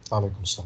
عليكم السلام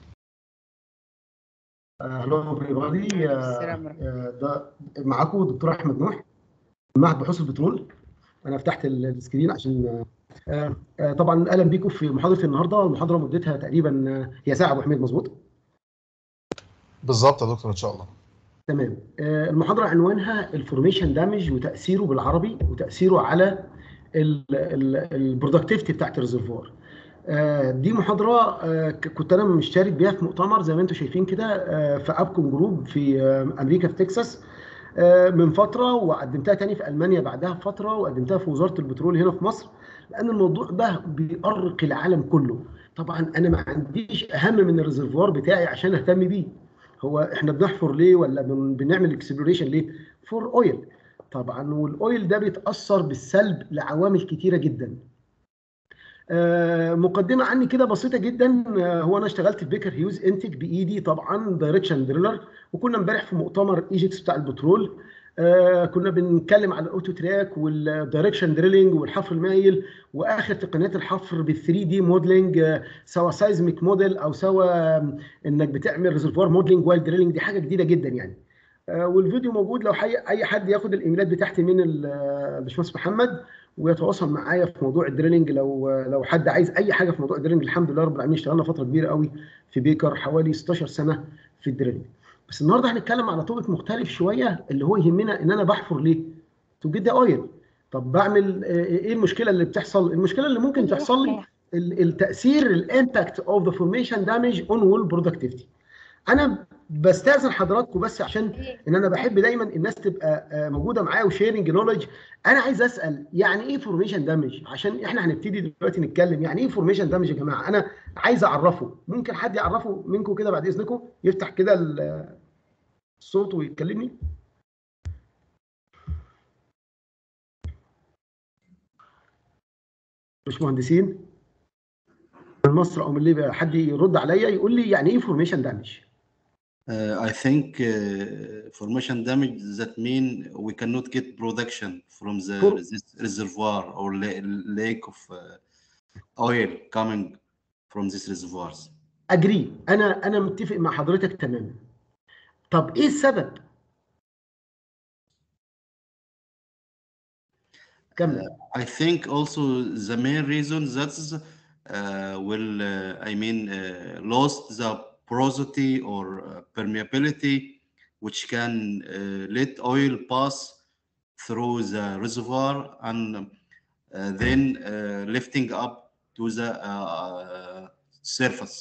هلو everybody السلام ورحمة آه، ده معاكم دكتور احمد نوح معهد بحوث البترول انا فتحت ال- السكرين عشان آه، آه، طبعا اهلا بيكم في محاضره النهارده المحاضره مدتها تقريبا آه، هي ساعه ابو حميد مظبوط بالظبط يا دكتور ان شاء الله تمام آه، المحاضره عنوانها الفورميشن دامج وتاثيره بالعربي وتاثيره على البرودكتيفيتي بتاعت الريزرفوار آه، دي محاضره آه، ك- كنت انا مشترك بيها في مؤتمر زي ما انتم شايفين كده آه، في ابكم جروب في آه، امريكا في تكساس آه، من فتره وقدمتها تاني في المانيا بعدها بفتره وقدمتها في وزاره البترول هنا في مصر لان الموضوع ده بيأرق العالم كله طبعا انا ما عنديش اهم من الريزرفوار بتاعي عشان اهتم بيه هو احنا بنحفر ليه ولا بن- بنعمل اكسبلوريشن ليه فور اويل طبعا والاويل ده بيتاثر بالسلب لعوامل كتيره جدا آه، مقدمه عني كده بسيطه جدا آه، هو انا اشتغلت في بيكر هيوز انتج بايدي طبعا دايركشن دريلر وكنا امبارح في مؤتمر ايجيبس بتاع البترول آه، كنا بنتكلم على الاوتو تراك والدايركشن دريلينج والحفر المايل واخر تقنيات الحفر بال 3 دي موديلنج سواء سايزميك موديل او سواء انك بتعمل ريزرفوار موديلنج وايل دريلينج دي حاجه جديده جدا يعني آه، والفيديو موجود لو حي... اي حد ياخد الايميلات بتاعتي من ال- آه، الباشمهندس محمد ويتواصل معايا في موضوع الدريلينج لو لو حد عايز اي حاجه في موضوع الدريلينج الحمد لله رب العالمين اشتغلنا فتره كبيره قوي في بيكر حوالي 16 سنه في الدريلينج بس النهارده هنتكلم على توبك مختلف شويه اللي هو يهمنا ان انا بحفر ليه؟ تو جيت اويل طب بعمل آه، ايه المشكله اللي بتحصل؟ المشكله اللي ممكن تحصل لي ال- التاثير الامباكت اوف ذا فورميشن دامج اون وول برودكتيفيتي انا بستاذن حضراتكم بس عشان ان انا بحب دايما الناس تبقى آه، موجوده معايا وشيرنج نولج انا عايز اسال يعني ايه فورميشن دامج عشان احنا هنبتدي دلوقتي نتكلم يعني ايه فورميشن دامج يا جماعه انا عايز اعرفه ممكن حد يعرفه منكم كده بعد اذنكم يفتح كده ال- الصوت ويتكلمني مش مهندسين من مصر او من ليبيا حد يرد عليا يقول لي يعني ايه فورميشن دامج Uh, I think uh, formation damage that mean we cannot get production from the For- this reservoir or la- lake of uh, oil coming from these reservoirs. اجري انا انا متفق مع حضرتك تماما طب ايه السبب كمل I think also the main reason that's uh, will uh, I mean uh, lost the porosity or uh, permeability which can uh, let oil pass through the reservoir and uh, then uh, lifting up to the uh, surface.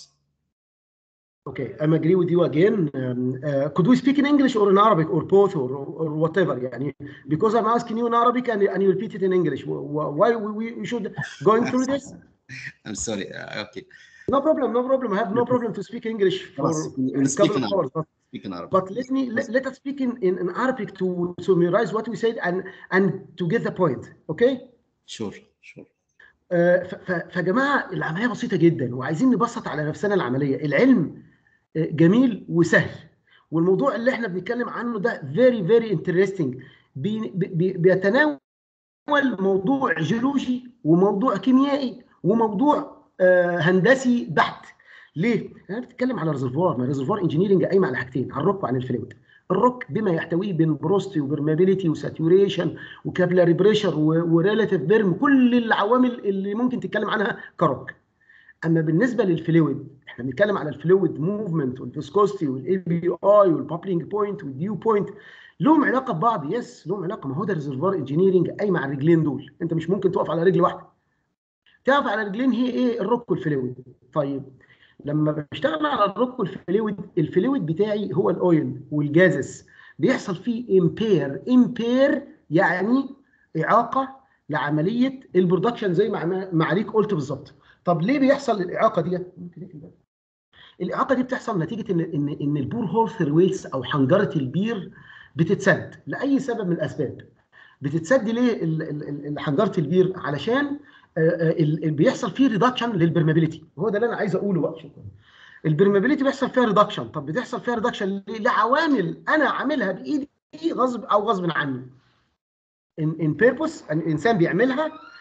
Okay, I'm agree with you again. Um, uh, could we speak in English or in Arabic or both or, or whatever? يعني because I'm asking you in Arabic and, and you repeat it in English. Wh- wh- Why we, we we should going through this? I'm sorry. Uh, okay. No problem, no problem. I have no problem to speak English for خلاص we'll a speak couple in of hours. Arabic. But, Speak in Arabic. but let me let, let us speak in, in, in Arabic to summarize what we said and and to get the point. Okay? Sure, sure. آه، ف- ف- فجماعه العمليه بسيطه جدا وعايزين نبسط على نفسنا العمليه العلم آه، جميل وسهل والموضوع اللي احنا بنتكلم عنه ده very very interesting بي- بي- بيتناول موضوع جيولوجي وموضوع كيميائي وموضوع آه، هندسي بحت ليه؟ انا بتكلم على ريزرفوار ما ريزرفوار انجينيرنج قايم على حاجتين على الروك وعن الفلويد الروك بما يحتويه من بروستي وبرمابيليتي وساتوريشن وكابلاري بريشر وريلاتيف بيرم كل العوامل اللي ممكن تتكلم عنها كروك اما بالنسبه للفلويد احنا بنتكلم على الفلويد موفمنت والفيسكوستي والاي بي اي والبابلينج بوينت والديو بوينت لهم علاقه ببعض يس لهم علاقه ما هو ده ريزرفوار انجينيرنج قايم على الرجلين دول انت مش ممكن تقف على رجل واحده تقف على رجلين هي ايه الروك والفلويد طيب لما بشتغل على الروك والفلويد الفلويد بتاعي هو الاويل والجازس بيحصل فيه امبير امبير يعني اعاقه لعمليه البرودكشن زي ما ما عليك قلت بالظبط طب ليه بيحصل الاعاقه ديت الاعاقه دي بتحصل نتيجه ان ان ان البور هول ثرويلز او حنجره البير بتتسد لاي سبب من الاسباب بتتسد ليه ال- ال- ال- حنجره البير علشان آه، آه، ال- ال- بيحصل فيه ريدكشن للبرمابيلتي هو ده اللي انا عايز اقوله بقى شكرا البرمابيلتي بيحصل فيها ريدكشن طب بتحصل فيها ريدكشن ليه لعوامل انا عاملها بايدي غصب او غصب عني ان ان بيربوس الانسان بيعملها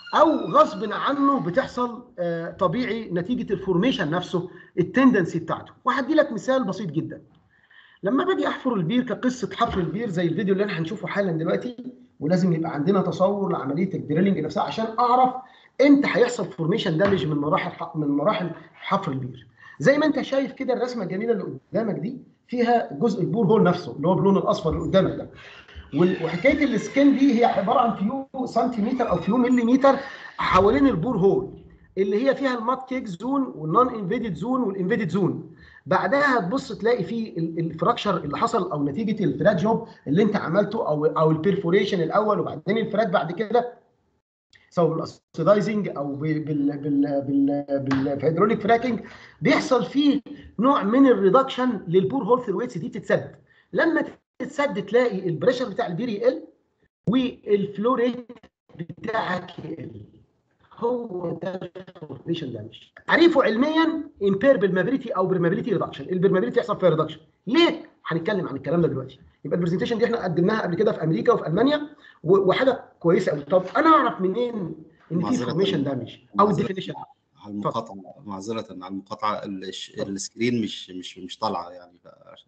او غصب عنه بتحصل آه، طبيعي نتيجه الفورميشن نفسه التندنسي بتاعته وهدي لك مثال بسيط جدا لما باجي احفر البير كقصه حفر البير زي الفيديو اللي احنا هنشوفه حالا دلوقتي ولازم يبقى عندنا تصور لعمليه الدريلنج نفسها عشان اعرف امتى هيحصل فورميشن دامج من مراحل ح- من مراحل حفر البير زي ما انت شايف كده الرسمه الجميله اللي قدامك دي فيها جزء البور هول نفسه اللي هو باللون الاصفر اللي قدامك ده وال- وحكايه السكين دي هي عباره عن فيو سنتيمتر او فيو مليمتر حوالين البور هول اللي هي فيها المات كيك زون والنون انفيدد زون والانفيدد زون بعدها هتبص تلاقي في ال- الفراكشر اللي حصل او نتيجه الفراك جوب اللي انت عملته او او البيرفوريشن الاول وبعدين الفراك بعد كده سواء بالاستدايزنج او بال بال بال بال بالهيدروليك فراكنج بيحصل فيه نوع من الريدكشن للبور هول ثرويتس دي بتتسد لما تتسد تلاقي البريشر بتاع البير يقل والفلو ريت بتاعك يقل هو ده الفورميشن دامج تعريفه علميا امبير بالمابيليتي او برمابيليتي ريدكشن البرمابيليتي يحصل فيها ريدكشن ليه هنتكلم عن الكلام ده دلوقتي يبقى البرزنتيشن دي احنا قدمناها قبل كده في امريكا وفي المانيا و- وحاجه كويسه قوي طب انا اعرف منين ان في معذرة. فورميشن دامج او معذرة. الديفينيشن على المقاطعه معذره على المقاطعه الش- السكرين مش مش مش طالعه يعني ف-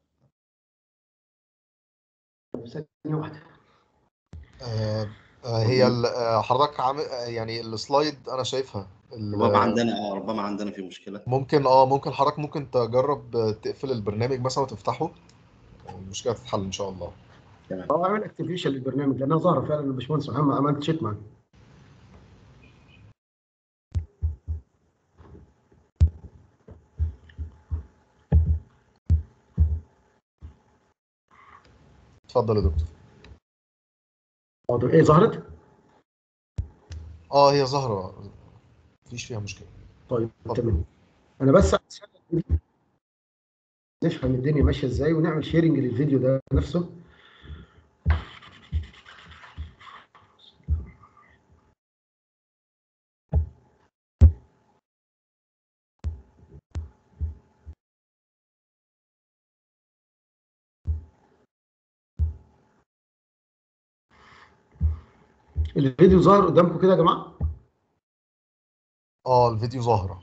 ثانيه واحده آه، آه، هي ال- آه، حضرتك عامل آه، يعني السلايد انا شايفها ال- ربما عندنا اه ربما عندنا في مشكله ممكن اه ممكن حضرتك ممكن تجرب آه، تقفل البرنامج مثلا وتفتحه المشكله تتحل ان شاء الله هو عامل اكتيفيشن للبرنامج لانها ظاهره فعلا الباشمهندس محمد عملت تشيك معاه اتفضل يا دكتور حاضر ايه ظهرت؟ اه هي ظاهره مفيش فيها مشكله طيب اتفضل. تمام انا بس عشان نفهم الدنيا ماشيه ازاي ونعمل شيرنج للفيديو ده نفسه الفيديو ظاهر قدامكم كده يا جماعه اه الفيديو ظاهره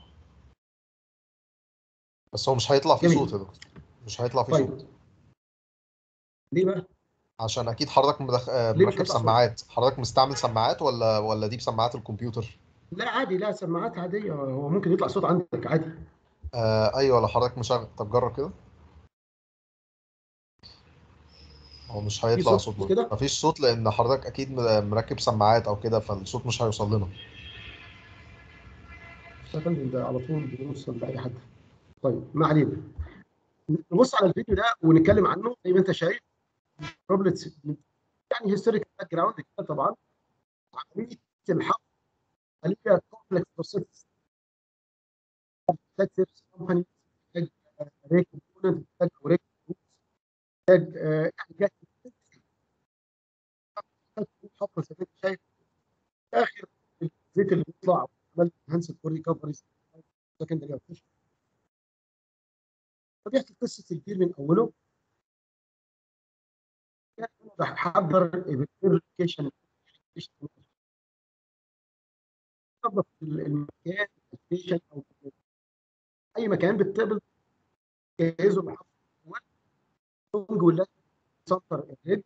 بس هو مش هيطلع فيه جميل. صوت يا دكتور مش هيطلع فيه طيب صوت ليه بقى؟ عشان اكيد حضرتك مدخ... آه، ليه مش مركب هيطلع صوت؟ سماعات حضرتك مستعمل سماعات ولا ولا دي بسماعات الكمبيوتر لا عادي لا سماعات عاديه هو ممكن يطلع صوت عندك عادي آه ايوه لو حضرتك مشغل طب جرب كده هو مش هيطلع صوت صوت برضه. كده؟ مفيش صوت لان حضرتك اكيد م- مركب سماعات او كده فالصوت مش هيوصل لنا يا فندم ده على طول بيوصل لاي حد طيب ما علينا نبص على الفيديو ده ونتكلم عنه زي ما انت شايف بروبلتس يعني هيستوريكال باك جراوند كده طبعا عمليه الحق عمليه كومبلكس بروسيس محتاج سيرفس كومباني محتاج ريك كومبوننت محتاج ريك محتاج آه، يعني جات حفره زي ما انت شايف في اخر الزيت اللي بيطلع عملت هانس فور ريكفري سكندري اوبريشن فبيحكي قصه البير من اوله بحضر فيريفيكيشن تنظف المكان ستيشن او اي مكان بتقبل جهزه بحفظ ولا سنتر الريد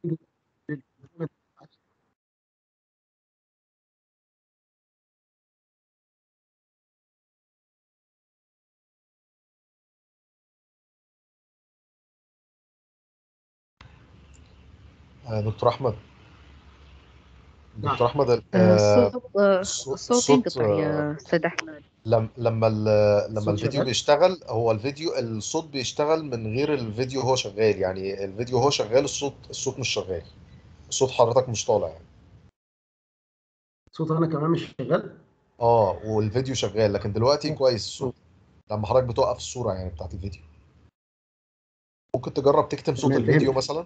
آه دكتور احمد نعم. دكتور احمد ال- آه الصوت آه، الصوت- الصوت الصوت، ينقطع يا استاذ احمد لم لما ال- لما الصوت الفيديو شغال؟ بيشتغل هو الفيديو الصوت بيشتغل من غير الفيديو هو شغال يعني الفيديو هو شغال الصوت الصوت مش شغال صوت حضرتك مش طالع يعني صوت انا كمان مش شغال اه والفيديو شغال لكن دلوقتي مم. كويس الصوت لما حضرتك بتوقف الصورة يعني بتاعت الفيديو ممكن تجرب تكتم صوت تمام، الفيديو فهمت. مثلا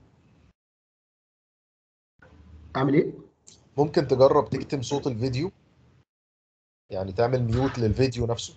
اعمل ايه؟ ممكن تجرب تكتم صوت الفيديو يعني تعمل ميوت للفيديو نفسه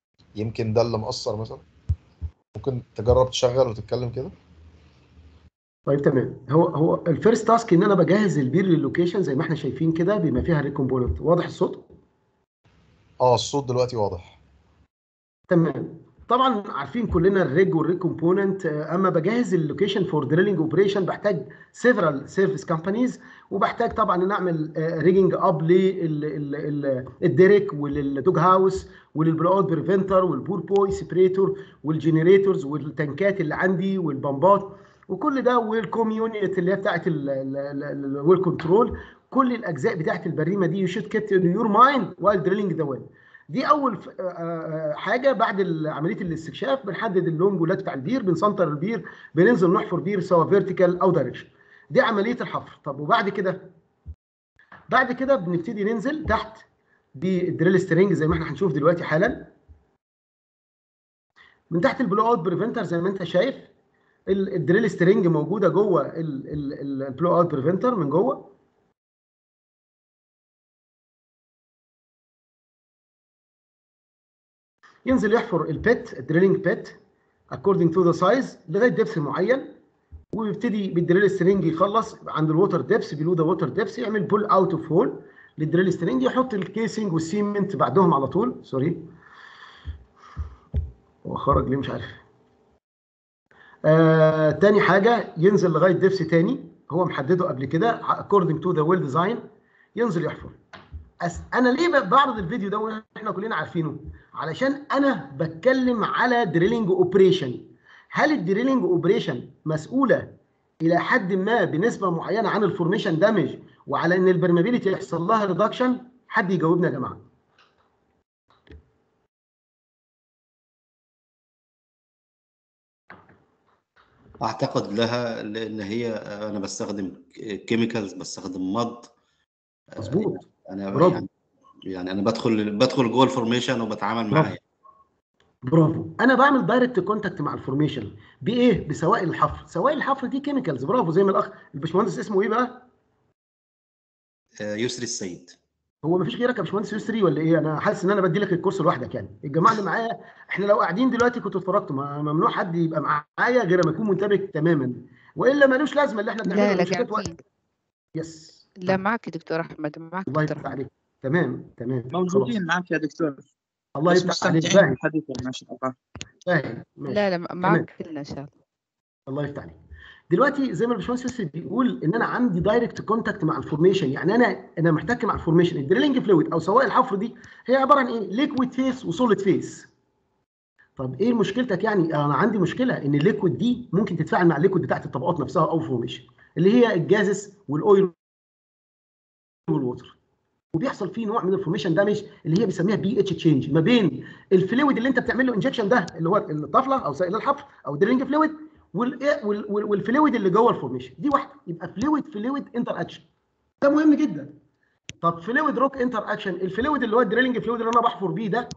يمكن ده اللي مأثر مثلا ممكن تجرب تشغل وتتكلم كده طيب تمام هو هو الفيرست تاسك ان انا بجهز البير للوكيشن زي ما احنا شايفين كده بما فيها الريكومبوننت واضح الصوت اه الصوت دلوقتي واضح تمام طبعا عارفين كلنا الريج والريج كومبوننت اما بجهز اللوكيشن فور دريلنج اوبريشن بحتاج سيفرال سيرفيس كامبانيز وبحتاج طبعا ان اعمل ريجنج اب للديريك وللدوج هاوس وللبلو اوت بريفنتر والبور بوي سبريتور والجنريتورز والتنكات اللي عندي والبمبات وكل ده والكوميونيت اللي هي بتاعت الويل كنترول كل الاجزاء بتاعت البريمه دي يو شود كيت ان يور مايند وايل دريلنج ذا ويل دي اول ف- آه، آه، حاجه بعد ال- عمليه الاستكشاف بنحدد اللونج واللات بتاع البير بنسنتر البير بننزل نحفر بير سواء فيرتيكال او دايركشن دي عمليه الحفر طب وبعد كده بعد كده بنبتدي ننزل تحت بالدريل سترينج زي ما احنا هنشوف دلوقتي حالا من تحت البلو اوت بريفنتر زي ما انت شايف ال- الدريل سترينج موجوده جوه ال- ال- ال- البلو اوت بريفنتر من جوه ينزل يحفر البيت الدريلنج بيت according to the size لغايه دبس معين ويبتدي بالدريل سترينج يخلص عند الووتر ديبس بيلو ذا ووتر ديبس يعمل بول اوت اوف هول للدريل سترينج يحط الكيسنج والسيمنت بعدهم على طول سوري هو خرج ليه مش عارف آه، تاني حاجه ينزل لغايه دبس تاني هو محدده قبل كده according to the well design ينزل يحفر أس... انا ليه ب- بعرض الفيديو ده واحنا كلنا عارفينه علشان انا بتكلم على دريلينج اوبريشن هل الدريلينج اوبريشن مسؤوله الى حد ما بنسبه معينه عن الفورميشن دامج وعلى ان البرمابيلتي يحصل لها ريدكشن حد يجاوبنا يا جماعه اعتقد لها لان هي انا بستخدم كيميكالز بستخدم مض مظبوط انا برافو. يعني يعني انا بدخل بدخل جوه الفورميشن وبتعامل برافو. معاه برافو انا بعمل دايركت كونتاكت مع الفورميشن بايه بسوائل الحفر سوائل الحفر دي كيميكالز برافو زي ما الاخ الباشمهندس اسمه ايه بقى آه، يسري السيد هو مفيش غيرك يا باشمهندس يسري ولا ايه انا حاسس ان انا بدي لك الكورس لوحدك يعني الجماعه اللي معايا احنا لو قاعدين دلوقتي كنتوا اتفرجتوا ما- ممنوع حد يبقى معايا غير ما يكون منتبه تماما والا ملوش لازمه اللي احنا لا بنعمله لا مش هتوقف. قاعدين يس لا معك يا دكتور احمد معك الله دكتور يفتح احمد عليك تمام تمام موجودين خلاص. معك يا دكتور الله بس يفتح عليك مستمتعين فاهم بحديثك ما شاء الله فاهم ماشي. لا لا معك كلنا ان شاء الله الله يفتح عليك دلوقتي زي ما الباشمهندس يوسف بيقول ان انا عندي دايركت كونتاكت مع الفورميشن يعني انا انا محتك مع الفورميشن الدريلنج فلويد او سوائل الحفر دي هي عباره عن ايه ليكويد فيس وسوليد فيس طب ايه مشكلتك يعني انا عندي مشكله ان الليكويد دي ممكن تتفاعل مع الليكويد بتاعت الطبقات نفسها او فورميشن اللي هي الجازس والاويل والووتر وبيحصل فيه نوع من الفورميشن دامج اللي هي بيسميها بي اتش تشينج ما بين الفلويد اللي انت بتعمل له انجكشن ده اللي هو الطفله او سائل الحفر او الدريلنج فلويد وال- وال- وال- والفلويد اللي جوه الفورميشن دي واحده يبقى فلويد فلويد انتر اكشن ده مهم جدا طب فلويد روك انتر اكشن الفلويد اللي هو الدريلنج فلويد اللي انا بحفر بيه ده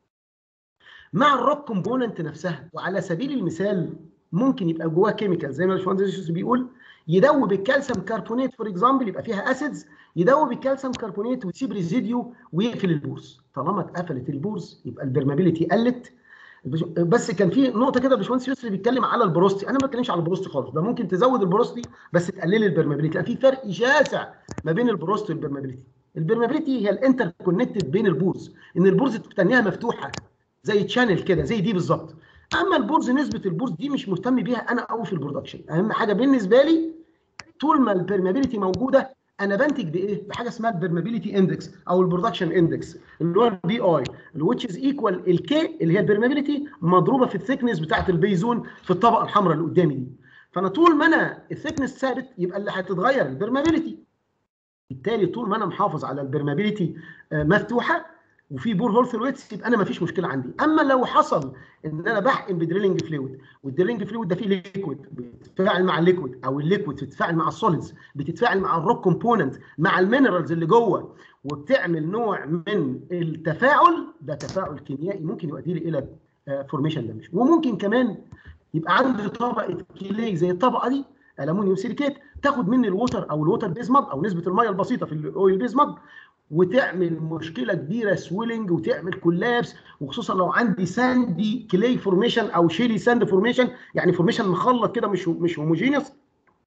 مع الروك كومبوننت نفسها وعلى سبيل المثال ممكن يبقى جواه كيميكال زي ما الباشمهندس يوسف بيقول يدوب الكالسيوم كربونات فور اكزامبل يبقى فيها اسيدز يدوب الكالسيوم كربونات ويسيب ريزيديو ويقفل البورز طالما اتقفلت البورز يبقى البرمابيلتي قلت البش- بس كان في نقطه كده الباشمهندس يوسف بيتكلم على البروستي انا ما بتكلمش على البروستي خالص ده ممكن تزود البروستي بس تقلل البرمابيلتي لا في فرق شاسع ما بين البروستي والبرمابيلتي البرمابيلتي هي الانتر كونكتد بين البورز ان البورز تتنيها مفتوحه زي تشانل كده زي دي بالظبط اما البورز نسبه البورز دي مش مهتم بيها انا قوي في البرودكشن اهم حاجه بالنسبه لي طول ما البرمابيلتي موجوده انا بنتج بايه؟ بحاجه اسمها البرمابيلتي اندكس او البرودكشن اندكس اللي هو البي اي which is equal الكي اللي هي البرمابيلتي مضروبه في الثيكنس بتاعت البيزون في الطبقه الحمراء اللي قدامي دي فانا طول ما انا الثيكنس ثابت يبقى اللي هتتغير البرمابيلتي بالتالي طول ما انا محافظ على البرمابيلتي آه، مفتوحه وفي بور هول ثرويتس يبقى انا ما فيش مشكله عندي اما لو حصل ان انا بحقن بدريلنج فلويد والدريلنج فلويد ده فيه ليكويد بتتفاعل مع الليكويد او الليكويد بتتفاعل مع السوليدز بتتفاعل مع الروك كومبوننت مع المينرالز اللي جوه وبتعمل نوع من التفاعل ده تفاعل كيميائي ممكن يؤدي لي الى فورميشن دامج وممكن كمان يبقى عندي طبقه كلي زي الطبقه دي الومنيوم سيليكيت تاخد مني الووتر او الووتر بيز مج او نسبه الميه البسيطه في الاويل بيز مج وتعمل مشكله كبيره سويلنج وتعمل كولابس وخصوصا لو عندي ساندي كلي فورميشن او شيلي ساند فورميشن يعني فورميشن مخلط كده مش مش هوموجينيوس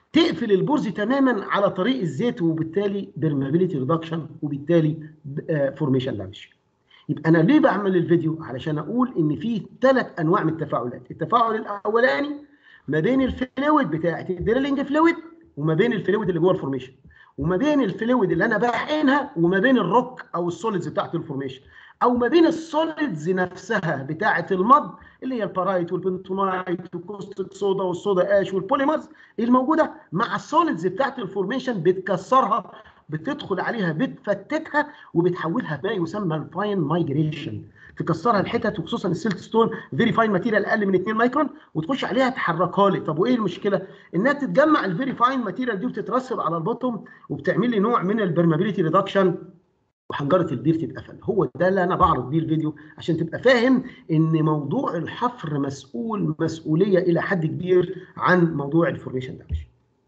تقفل البرز تماما على طريق الزيت وبالتالي برمابيليتي ريدكشن وبالتالي فورميشن دامج يبقى انا ليه بعمل الفيديو علشان اقول ان في ثلاث انواع من التفاعلات التفاعل الاولاني ما بين الفلويد بتاعه الدريلنج فلويد وما بين الفلويد اللي جوه الفورميشن وما بين الفلويد اللي انا بحقنها وما بين الروك او السوليدز بتاعه الفورميشن او ما بين السوليدز نفسها بتاعه المض اللي هي البارايت والبنتونايت والكوستيك صودا والصودا اش والبوليمرز الموجوده مع السوليدز بتاعه الفورميشن بتكسرها بتدخل عليها بتفتتها وبتحولها ما يسمى الفاين مايجريشن تكسرها الحتت وخصوصا السيلت ستون فيري فاين ماتيريال اقل من 2 مايكرون وتخش عليها تحركها لي طب وايه المشكله انها تتجمع الفيري فاين ماتيريال دي وتترسب على البوتوم وبتعمل لي نوع من البرمابيليتي ريدكشن وحنجره البير تتقفل هو ده اللي انا بعرض بيه الفيديو عشان تبقى فاهم ان موضوع الحفر مسؤول مسؤوليه الى حد كبير عن موضوع الفورميشن دامج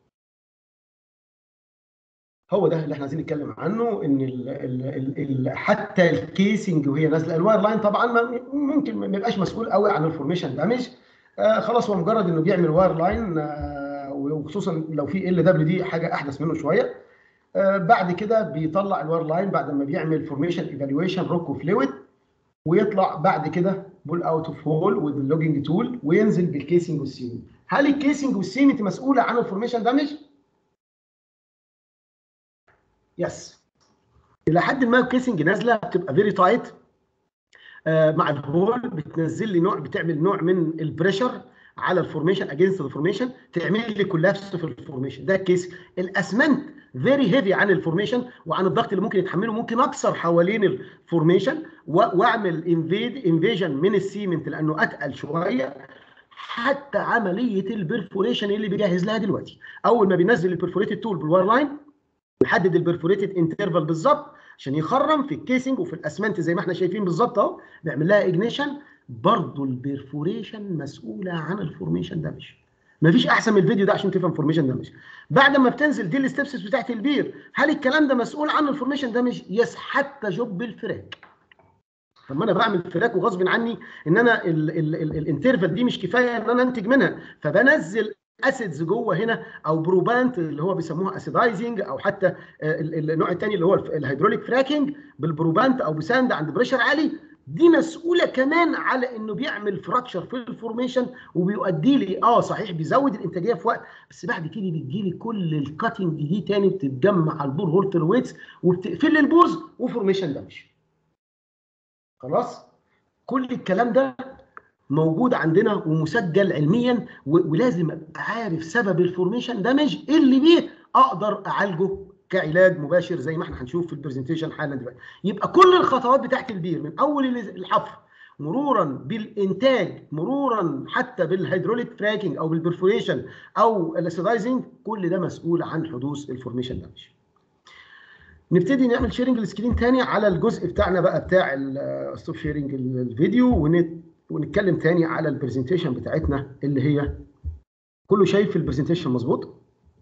هو ده اللي احنا عايزين نتكلم عنه ان ال ال ال ال حتى الكيسنج وهي نازله الواير لاين طبعا ما ممكن ما يبقاش مسؤول قوي عن الفورميشن دامج آه خلاص هو مجرد انه بيعمل واير لاين آه وخصوصا لو في ال دبليو دي حاجه احدث منه شويه آه بعد كده بيطلع الواير لاين بعد ما بيعمل فورميشن ايفالويشن روك وفلويد ويطلع بعد كده بول اوت اوف هول وذ اللوجينج تول وينزل بالكيسنج والسيمنت هل الكيسنج والسيمنت مسؤوله عن الفورميشن دامج؟ يس الى حد ما الكيسنج نازله بتبقى فيري تايت آه مع الهول بتنزل لي نوع بتعمل نوع من البريشر على الفورميشن اجينست الفورميشن تعمل لي كولابس في الفورميشن ده الكيس الاسمنت فيري هيفي عن الفورميشن وعن الضغط اللي ممكن يتحمله ممكن اكسر حوالين الفورميشن واعمل انفيد انفيجن من السيمنت لانه اتقل شويه حتى عمليه البرفوريشن اللي بيجهز لها دلوقتي اول ما بينزل البرفوريتد تول بالواير لاين يحدد البرفوريتد انترفال بالظبط عشان يخرم في الكيسنج وفي الاسمنت زي ما احنا شايفين بالظبط اهو بيعمل لها اجنيشن برضه البرفوريشن مسؤوله عن الفورميشن دامج مفيش احسن من الفيديو ده عشان تفهم فورميشن دامج بعد ما بتنزل دي الستبس بتاعت البير هل الكلام ده مسؤول عن الفورميشن دامج يس حتى جوب الفراك طب ما انا بعمل فراك وغصب عني ان انا الانترفال دي مش كفايه ان انا انتج منها فبنزل اسيدز جوه هنا او بروبانت اللي هو بيسموها اسيدايزنج او حتى النوع الثاني اللي هو الهيدروليك فراكنج بالبروبانت او بساند عند بريشر عالي دي مسؤوله كمان على انه بيعمل فراكشر في الفورميشن وبيؤدي لي اه صحيح بيزود الانتاجيه في وقت بس بعد كده بيجي لي كل الكاتنج دي تاني بتتجمع على البور هولتر ويتس وبتقفل لي البورز وفورميشن دامج خلاص كل الكلام ده موجود عندنا ومسجل علميا ولازم ابقى عارف سبب الفورميشن دامج اللي بيه اقدر اعالجه كعلاج مباشر زي ما احنا هنشوف في البرزنتيشن حالا دلوقتي يبقى كل الخطوات بتاعت البير من اول الحفر مرورا بالانتاج مرورا حتى بالهيدروليك فراكنج او بالبرفوريشن او الاسيدايزنج كل ده مسؤول عن حدوث الفورميشن دامج نبتدي نعمل شيرنج السكرين تاني على الجزء بتاعنا بقى بتاع ستوب شيرنج الفيديو ونت ونتكلم تاني على البرزنتيشن بتاعتنا اللي هي كله شايف البرزنتيشن مظبوط؟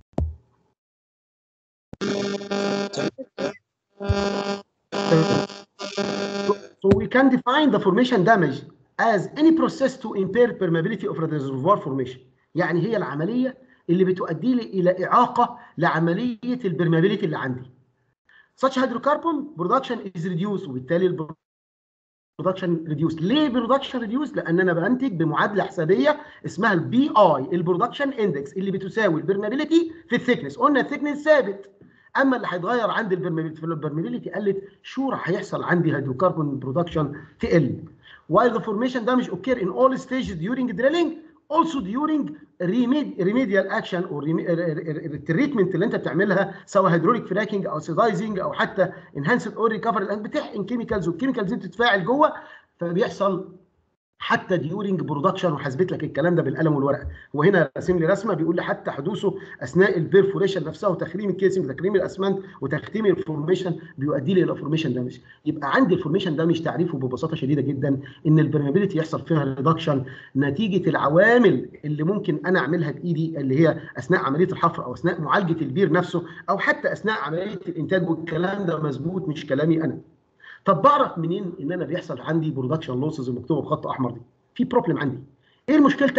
So we can define the formation damage as any process to impair permeability of the reservoir formation. يعني هي العملية اللي بتؤدي لي إلى إعاقة لعملية البرمابيليتي اللي عندي. Such hydrocarbon production is reduced وبالتالي برودكشن ريديوس ليه برودكشن ريديوس لان انا بنتج بمعادله حسابيه اسمها البي اي البرودكشن اندكس اللي بتساوي البرمابيلتي في الثيكنس قلنا الثيكنس ثابت اما اللي هيتغير عندي البرمابيلتي البرمابيلتي قلت شورى هيحصل عندي هيدروكربون برودكشن تقل while the formation damage occur in all stages during drilling also during remedial action او التريتمنت اللي انت بتعملها سواء هيدروليك فراكنج او سيدايزنج او حتى انهانسد اور ريكفري بتحقن كيميكالز والكيميكالز دي بتتفاعل جوه فبيحصل حتى ديورنج برودكشن وحاسبت لك الكلام ده بالقلم والورقه وهنا راسم لي رسمه بيقول لي حتى حدوثه اثناء البرفوريشن نفسها وتخريم الكيسنج تخريم الاسمنت وتختيم الفورميشن بيؤدي لي الى فورميشن دامج يبقى عندي الفورميشن دامج تعريفه ببساطه شديده جدا ان البرمابيلتي يحصل فيها ريدكشن نتيجه العوامل اللي ممكن انا اعملها بايدي اللي هي اثناء عمليه الحفر او اثناء معالجه البير نفسه او حتى اثناء عمليه الانتاج والكلام ده مظبوط مش كلامي انا طب بعرف منين ان انا بيحصل عندي برودكشن لوسز المكتوبه بخط احمر دي في بروبلم عندي ايه مشكلتك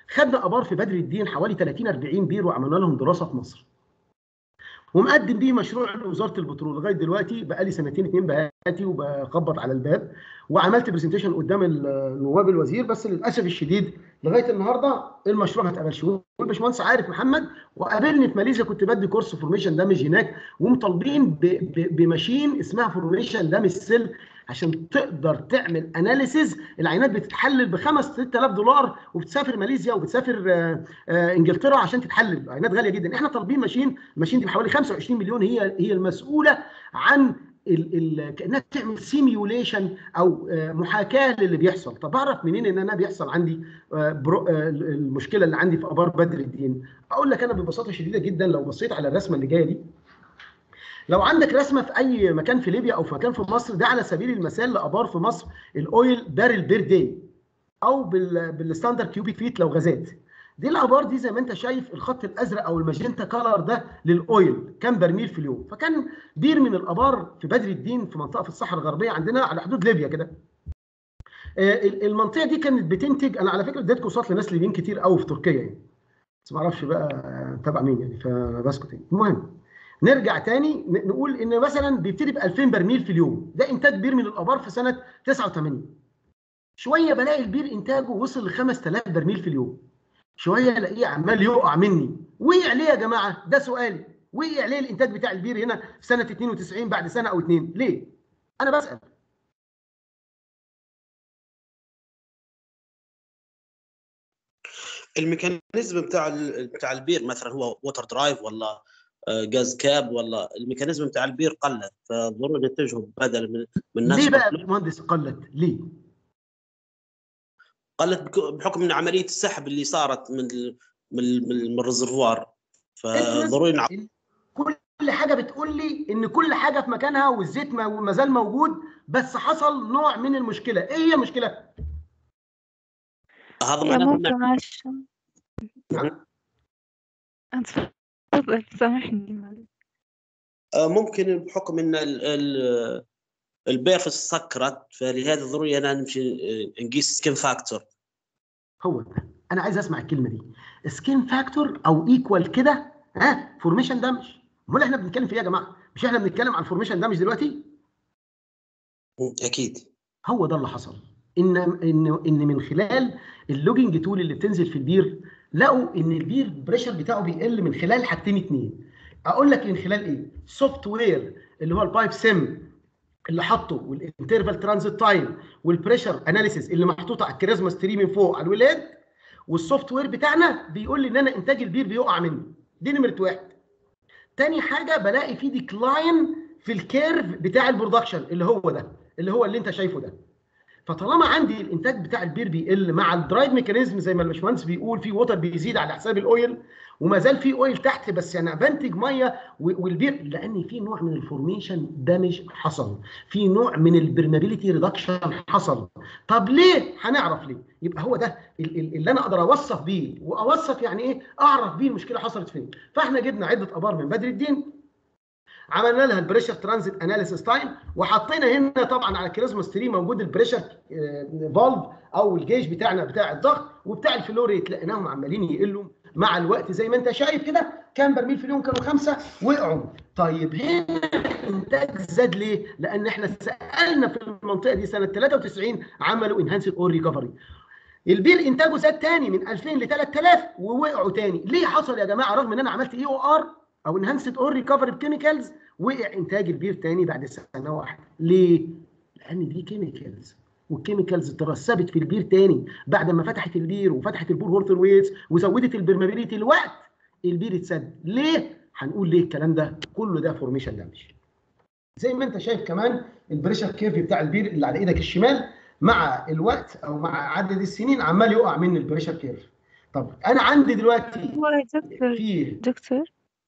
خدنا ابار في بدر الدين حوالي 30 40 بير وعملنا لهم دراسه في مصر ومقدم بيه مشروع لوزاره البترول لغايه دلوقتي بقالي سنتين اتنين بهاتي وبخبط على الباب وعملت برزنتيشن قدام النواب الوزير بس للاسف الشديد لغايه النهارده المشروع ما اتقبلش والباشمهندس عارف محمد وقابلني في ماليزيا كنت بدي كورس فورميشن دامج هناك ومطالبين ب- ب- بماشين اسمها فورميشن دامج سيل عشان تقدر تعمل اناليسيز العينات بتتحلل ب 5 6000 دولار وبتسافر ماليزيا وبتسافر آه، آه، انجلترا عشان تتحلل عينات غاليه جدا احنا طالبين ماشين الماشين دي بحوالي 25 مليون هي هي المسؤوله عن ال ال كانها تعمل سيميوليشن او آه، محاكاه للي بيحصل طب اعرف منين ان انا بيحصل عندي آه، برو- آه، المشكله اللي عندي في ابار بدر الدين اقول لك انا ببساطه شديده جدا لو بصيت على الرسمه اللي جايه دي لو عندك رسمه في اي مكان في ليبيا او في مكان في مصر ده على سبيل المثال لابار في مصر الاويل بارل بير داي او بال بالستاندرد كيوبيك فيت لو غازات دي الابار دي زي ما انت شايف الخط الازرق او الماجنتا كلر ده للاويل كام برميل في اليوم فكان بير من الابار في بدر الدين في منطقه في الصحراء الغربيه عندنا على حدود ليبيا كده آه، ال- المنطقه دي كانت بتنتج انا على فكره اديت كورسات لناس ليبيين كتير قوي في تركيا يعني بس ما اعرفش بقى آه، تبع مين يعني فبسكت يعني المهم نرجع تاني ن- نقول ان مثلا بيبتدي ب 2000 برميل في اليوم ده انتاج بير من الابار في سنه 89 شويه بلاقي البير انتاجه وصل ل 5000 برميل في اليوم شويه الاقيه عمال يقع مني وقع ليه يا جماعه ده سؤالي وقع ليه الانتاج بتاع البير هنا في سنه 92 بعد سنه او اتنين ليه انا بسال الميكانيزم بتاع ال- بتاع البير مثلا هو ووتر درايف ولا آه، جاز كاب ولا الميكانيزم بتاع البير قلت فضروري نتجهوا بدل من من نفس ليه بقى يا باشمهندس قلت ليه قلت بك- بحكم ان عمليه السحب اللي صارت من ال- من ال- من ال- من الريزرفوار فضروري نع- كل حاجه بتقول لي ان كل حاجه في مكانها والزيت ما ما زال موجود بس حصل نوع من المشكله ايه هي المشكله هذا يا معناته ممكن إن- عشان نعم تفضل سامحني معلش. آه، ممكن بحكم ان ال- ال- البير سكرت فلهذا ضروري انا نمشي آه، نقيس سكين فاكتور هو ده انا عايز اسمع الكلمه دي سكين فاكتور او ايكوال كده ها فورميشن دامج امال احنا بنتكلم في ايه يا جماعه مش احنا بنتكلم عن فورميشن دامج دلوقتي اكيد هو ده اللي حصل ان ان ان من خلال اللوجنج تول اللي بتنزل في البير لقوا ان البير بريشر بتاعه بيقل من خلال حاجتين اتنين اقول لك من خلال ايه سوفت وير اللي هو البايب سيم اللي حاطه والانترفال ترانزيت تايم والبريشر اناليسيس اللي محطوطه على الكريزما ستريم من فوق على الولاد والسوفت وير بتاعنا بيقول لي ان انا انتاج البير بيقع مني دي نمره واحد تاني حاجه بلاقي في ديكلاين في الكيرف بتاع البرودكشن اللي هو ده اللي هو اللي انت شايفه ده فطالما عندي الانتاج بتاع البير بيقل مع الدرايد ميكانيزم زي ما الباشمهندس بيقول في ووتر بيزيد على حساب الاويل وما زال في اويل تحت بس انا بنتج ميه و- والبير لان في نوع من الفورميشن دامج حصل في نوع من البرمابيليتي ريدكشن حصل طب ليه هنعرف ليه يبقى هو ده ال- ال- اللي انا اقدر اوصف بيه واوصف يعني ايه اعرف بيه المشكله حصلت فين فاحنا جبنا عده ابار من بدر الدين عملنا لها البريشر ترانزيت اناليسيس تايم وحطينا هنا طبعا على الكريزما ستريم موجود البريشر فالف او الجيج بتاعنا بتاع الضغط وبتاع الفلو ريت لقيناهم عمالين يقلوا مع الوقت زي ما انت شايف كده كام برميل في اليوم كانوا خمسه وقعوا طيب هنا الانتاج زاد ليه؟ لان احنا سالنا في المنطقه دي سنه 93 عملوا انهانسد اور ريكفري البير انتاجه زاد تاني من 2000 ل 3000 ووقعوا تاني ليه حصل يا جماعه رغم ان انا عملت اي او ار او انهانسد اور ريكفري بكيميكالز وقع انتاج البير تاني بعد سنه واحده ليه لان دي كيميكالز والكيميكالز ترسبت في البير تاني بعد ما فتحت البير وفتحت البور هورتر ويتس وزودت البرمابيليتي الوقت البير اتسد ليه هنقول ليه الكلام ده كله ده فورميشن دامج زي ما انت شايف كمان البريشر كيرف بتاع البير اللي على ايدك الشمال مع الوقت او مع عدد السنين عمال يقع من البريشر كيرف طب انا عندي دلوقتي هو دكتور في دكتور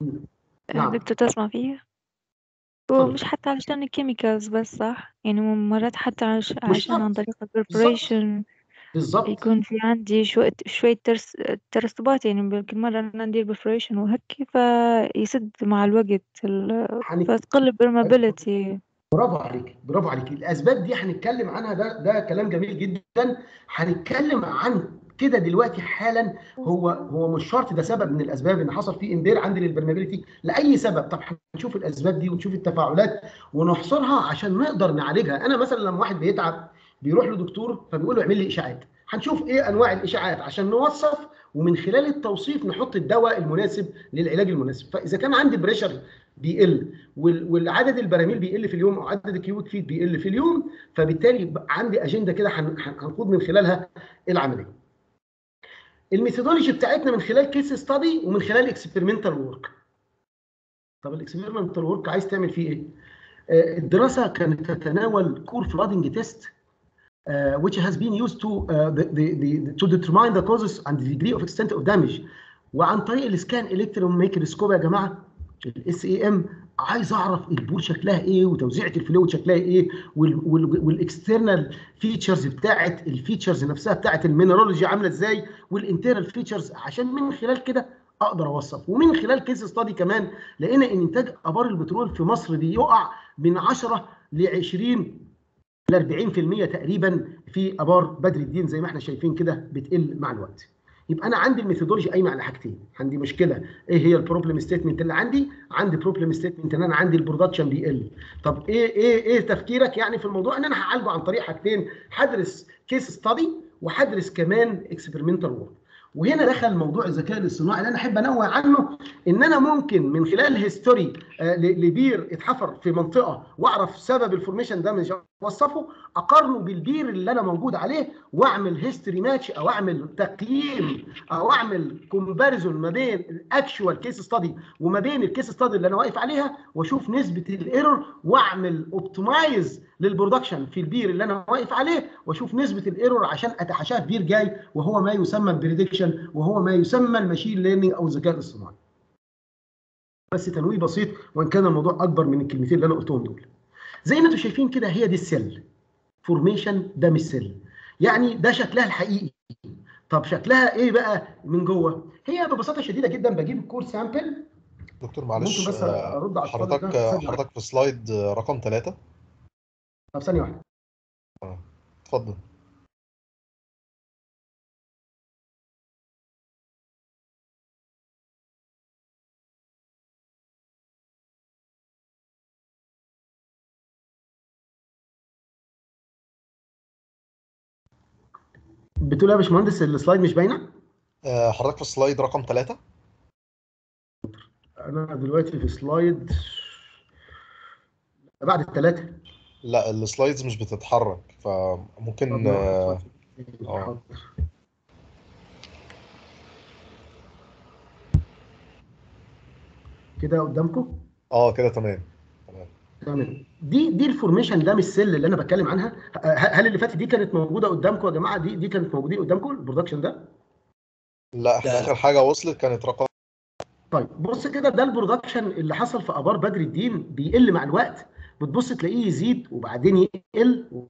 نعم. دكتور تسمع فيها هو اتفضل. مش حتى علشان الكيميكالز بس صح يعني مرات حتى عش... عشان عن شرط. طريق البريبريشن بالظبط يكون في عندي شوية شوية ترس... ترسبات يعني كل مرة أنا ندير بريبريشن وهيك فيسد مع الوقت ال... هنك- فتقل البرمابيلتي برافو عليك برافو عليك الاسباب دي هنتكلم عنها ده ده كلام جميل جدا هنتكلم عن كده دلوقتي حالا هو هو مش شرط ده سبب من الاسباب ان حصل فيه امبير عندي للبرميابيلتي لاي سبب طب هنشوف الاسباب دي ونشوف التفاعلات ونحصرها عشان نقدر نعالجها انا مثلا لما واحد بيتعب بيروح لدكتور فبيقول له اعمل لي اشاعات هنشوف ايه انواع الاشاعات عشان نوصف ومن خلال التوصيف نحط الدواء المناسب للعلاج المناسب فاذا كان عندي بريشر بيقل وال- والعدد البراميل بيقل في اليوم او عدد الكيوبيك فيت بيقل في اليوم فبالتالي بقى عندي اجنده كده هن- هن- هنخوض من خلالها العمليه الميثودولوجي بتاعتنا من خلال كيس ستادي ومن خلال اكسبيرمنتال ورك طب الاكسبيرمنتال ورك عايز تعمل فيه ايه آه، الدراسه كانت تتناول كور فلادنج تيست uh, which has been used to uh, the, the, the, to determine the causes and the degree of extent of damage وعن طريق السكان الكترون ميكروسكوب يا جماعه الاس اي ام عايز اعرف البول شكلها ايه وتوزيعه الفلويد شكلها ايه والاكسترنال فيتشرز بتاعت الفيتشرز نفسها بتاعت المينرولوجي عامله ازاي والانترنال فيتشرز عشان من خلال كده اقدر اوصف ومن خلال كيس ستادي كمان لقينا ان انتاج ابار البترول في مصر بيقع من 10 ل 20 ل 40% تقريبا في ابار بدر الدين زي ما احنا شايفين كده بتقل مع الوقت يبقى انا عندي الميثودولوجي قايمه على حاجتين عندي مشكله ايه هي البروبلم ستيتمنت اللي عندي عندي بروبلم ستيتمنت ان انا عندي البرودكشن بيقل طب ايه ايه ايه تفكيرك يعني في الموضوع ان انا هعالجه عن طريق حاجتين هدرس كيس ستادي وهدرس كمان اكسبيرمنتال وورك وهنا دخل موضوع الذكاء الاصطناعي اللي انا احب انوه عنه ان انا ممكن من خلال هيستوري لبير اتحفر في منطقه واعرف سبب الفورميشن ده مش اوصفه اقارنه بالبير اللي انا موجود عليه واعمل هيستوري ماتش او اعمل تقييم او اعمل كومباريزون ما بين الاكشوال كيس ستادي وما بين الكيس ستادي اللي انا واقف عليها واشوف نسبه الايرور واعمل اوبتمايز للبرودكشن في البير اللي انا واقف عليه واشوف نسبه الايرور عشان اتحاشاه في بير جاي وهو ما يسمى البريدكشن وهو ما يسمى الماشين ليرنينج او الذكاء الاصطناعي. بس تنويه بسيط وان كان الموضوع اكبر من الكلمتين اللي انا قلتهم دول. زي ما انتم شايفين كده هي دي السيل. فورميشن ده مش سيل. يعني ده شكلها الحقيقي. طب شكلها ايه بقى من جوه؟ هي ببساطه شديده جدا بجيب الكور سامبل دكتور معلش ممكن بس آه، ارد على السؤال حضرتك ده ثانية حضرتك في سلايد آه، رقم ثلاثة طب ثانيه واحده اتفضل بتقول إيه يا باشمهندس السلايد مش باينه؟ آه، حضرتك في سلايد رقم ثلاثة انا دلوقتي في سلايد بعد الثلاثه لا السلايدز مش بتتحرك فممكن آه، آه. كده قدامكم اه كده تمام تمام دي دي الفورميشن ده مش السل اللي انا بتكلم عنها ه- هل اللي فاتت دي كانت موجوده قدامكم يا جماعه دي دي كانت موجودين قدامكم البرودكشن ده لا احنا لا. اخر حاجة وصلت كانت رقم طيب بص كده ده البرودكشن اللي حصل في ابار بدر الدين بيقل مع الوقت بتبص تلاقيه يزيد وبعدين يقل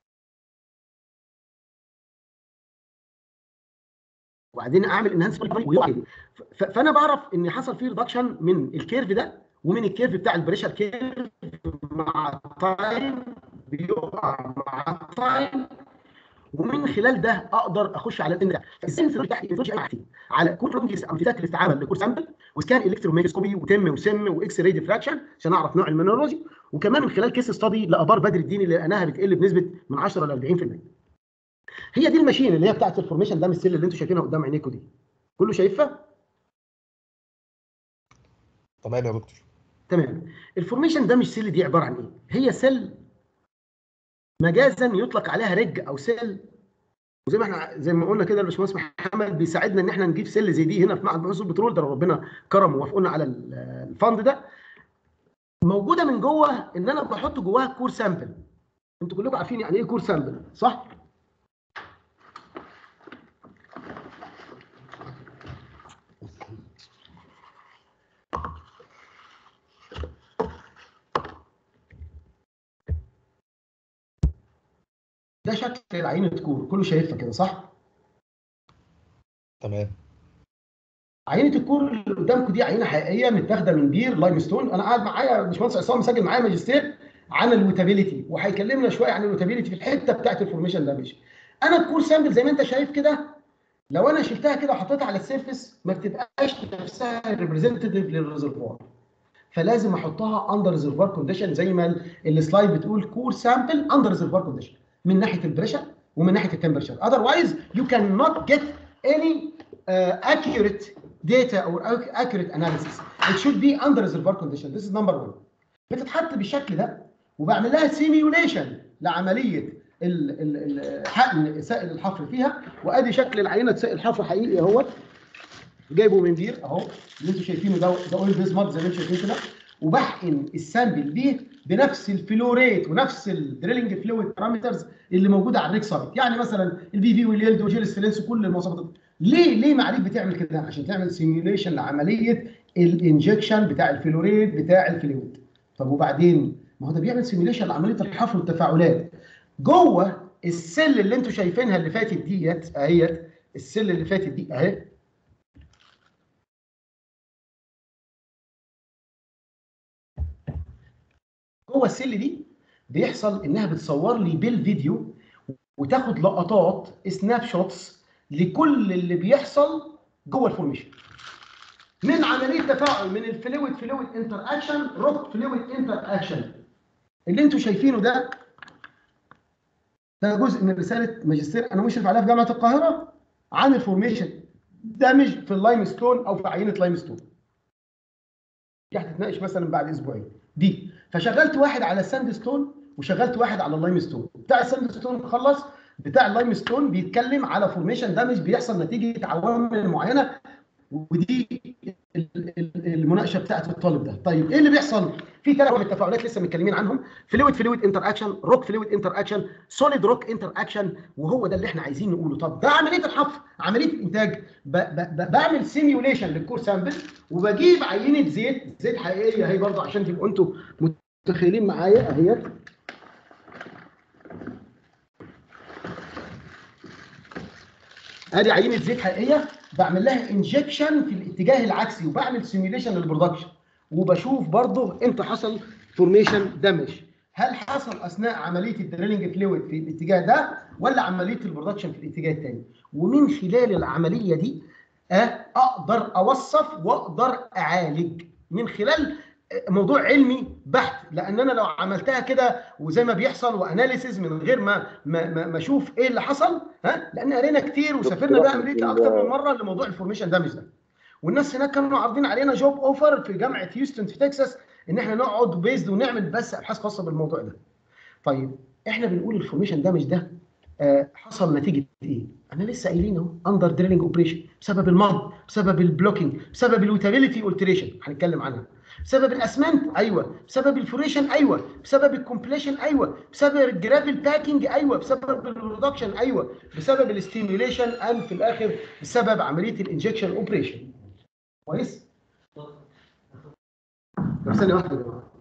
وبعدين اعمل انهانس ويقع تاني. ف- فانا بعرف ان حصل فيه ريدكشن من الكيرف ده ومن الكيرف بتاع البريشر كيرف مع التايم بيقع مع التايم ومن خلال ده اقدر اخش على الان ده ازاي الانفلونزا بتاعتي الانفلونزا اي حاجتين على كل بروتين امتداد الاستعامل لكل سامبل وسكان الكتروميكروسكوبي وتم وسم واكس راي ديفراكشن عشان اعرف نوع المينرولوجي وكمان من خلال كيس ستادي لابار بدر الدين اللي لقيناها بتقل بنسبه من 10 ل 40% هي دي الماشين اللي هي بتاعت الفورميشن ده من السيل اللي انتم شايفينها قدام عينيكم دي كله شايفها تمام يا دكتور تمام الفورميشن ده مش سيل دي عباره عن ايه هي سيل مجازا يطلق عليها رج او سيل وزي ما احنا زي ما قلنا كده الباشمهندس محمد بيساعدنا ان احنا نجيب سيل زي دي هنا في معهد بحوث البترول ده ربنا كرم ووافقنا على ال- الفند ده موجوده من جوه ان انا بحط جواها كور سامبل انتوا كلكم عارفين يعني ايه كور سامبل صح؟ ده شكل عينة كور كله شايفها كده صح؟ تمام عينه الكور اللي قدامكم دي عينه حقيقيه متاخده من بير لايم ستون انا قاعد معايا باشمهندس عصام مسجل معايا ماجستير عن الوتابيليتي وهيكلمنا شويه عن الوتابيليتي في الحته بتاعت الفورميشن دامج انا الكور سامبل زي ما انت شايف كده لو انا شلتها كده وحطيتها على السيرفيس ما بتبقاش نفسها ريبريزنتيف للريزرفوار فلازم احطها اندر ريزرفوار كونديشن زي ما ال- السلايد بتقول كور سامبل اندر ريزرفوار كونديشن من ناحيه البريشر ومن ناحيه التمبرشر otherwise you cannot get any uh, accurate data or ac- accurate analysis it should be under reservoir condition this is number one بتتحط بالشكل ده وبعمل لها سيميوليشن لعمليه ال- ال- ال- حقن سائل الحفر فيها وادي شكل العينه سائل الحفر حقيقي اهوت جايبه من بير اهو اللي انتم شايفينه ده ده اويل بيز ماد زي ما انتم شايفين كده وبحقن السامبل دي بنفس الفلو ريت ونفس الدريلنج فلويد بارامترز اللي موجوده على الريك سايت يعني مثلا البي في واليلد وجيل سترينس وكل المواصفات دي. ليه ليه معاليك بتعمل كده عشان تعمل سيميوليشن لعمليه الانجكشن بتاع الفلو ريت بتاع الفلويد طب وبعدين ما هو ده بيعمل سيميوليشن لعمليه الحفر والتفاعلات جوه السل اللي انتم شايفينها اللي فاتت ديت اهيت السل اللي فاتت دي اهي جوه السل دي بيحصل انها بتصور لي بالفيديو وتاخد لقطات سناب شوتس لكل اللي بيحصل جوه الفورميشن من عمليه تفاعل من الفلويد فلويد انتر اكشن روك فلويد انتر اكشن اللي انتم شايفينه ده ده جزء من رساله ماجستير انا مشرف عليها في جامعه القاهره عن الفورميشن دامج في اللايم ستون او في عينه لايم ستون دي هتتناقش مثلا بعد اسبوعين دي فشغلت واحد على الساند ستون وشغلت واحد على اللايم ستون بتاع الساند ستون خلص بتاع اللايم ستون بيتكلم على فورميشن دامج بيحصل نتيجه عوامل معينه ودي ال- ال- المناقشه بتاعت الطالب ده طيب ايه اللي بيحصل في ثلاث من التفاعلات لسه متكلمين عنهم فلويد فلويد انتر اكشن روك فلويد انتر اكشن سوليد روك انتر اكشن وهو ده اللي احنا عايزين نقوله طب ده عمليه الحفر عمليه الانتاج ب ب ب بعمل سيميوليشن للكور سامبل وبجيب عينه زيت زيت حقيقيه اهي برضه عشان تبقوا انتوا متخيلين معايا اهيت ادي عينه زيت حقيقيه بعمل لها انجكشن في الاتجاه العكسي وبعمل سيميوليشن للبرودكشن وبشوف برضه امتى حصل فورميشن دامج هل حصل اثناء عمليه الدريلنج فلويد في الاتجاه ده ولا عمليه البرودكشن في الاتجاه الثاني ومن خلال العمليه دي آه، اقدر اوصف واقدر اعالج من خلال آه، موضوع علمي بحت لان انا لو عملتها كده وزي ما بيحصل واناليسيز من غير ما ما ما ما اشوف ايه اللي حصل ها لان قرينا كتير وسافرنا بقى امريكا اكتر من مره لموضوع الفورميشن دامج ده والناس هناك كانوا عارضين علينا جوب اوفر في جامعه هيوستن في تكساس ان احنا نقعد بيزد ونعمل بس ابحاث خاصه بالموضوع ده. طيب احنا بنقول الفورميشن دامج ده آه، حصل نتيجه ايه؟ انا لسه قايلين اهو اندر دريلنج اوبريشن بسبب المض بسبب البلوكينج بسبب الوتابيلتي اولتريشن هنتكلم عنها بسبب الاسمنت ايوه بسبب الفوريشن ايوه بسبب الكومبليشن ايوه بسبب الجرافل باكينج ايوه بسبب البرودكشن ايوه بسبب الاستيميوليشن اند في الاخر بسبب عمليه الانجكشن اوبريشن كويس؟ طب ثانيه واحده يا جماعه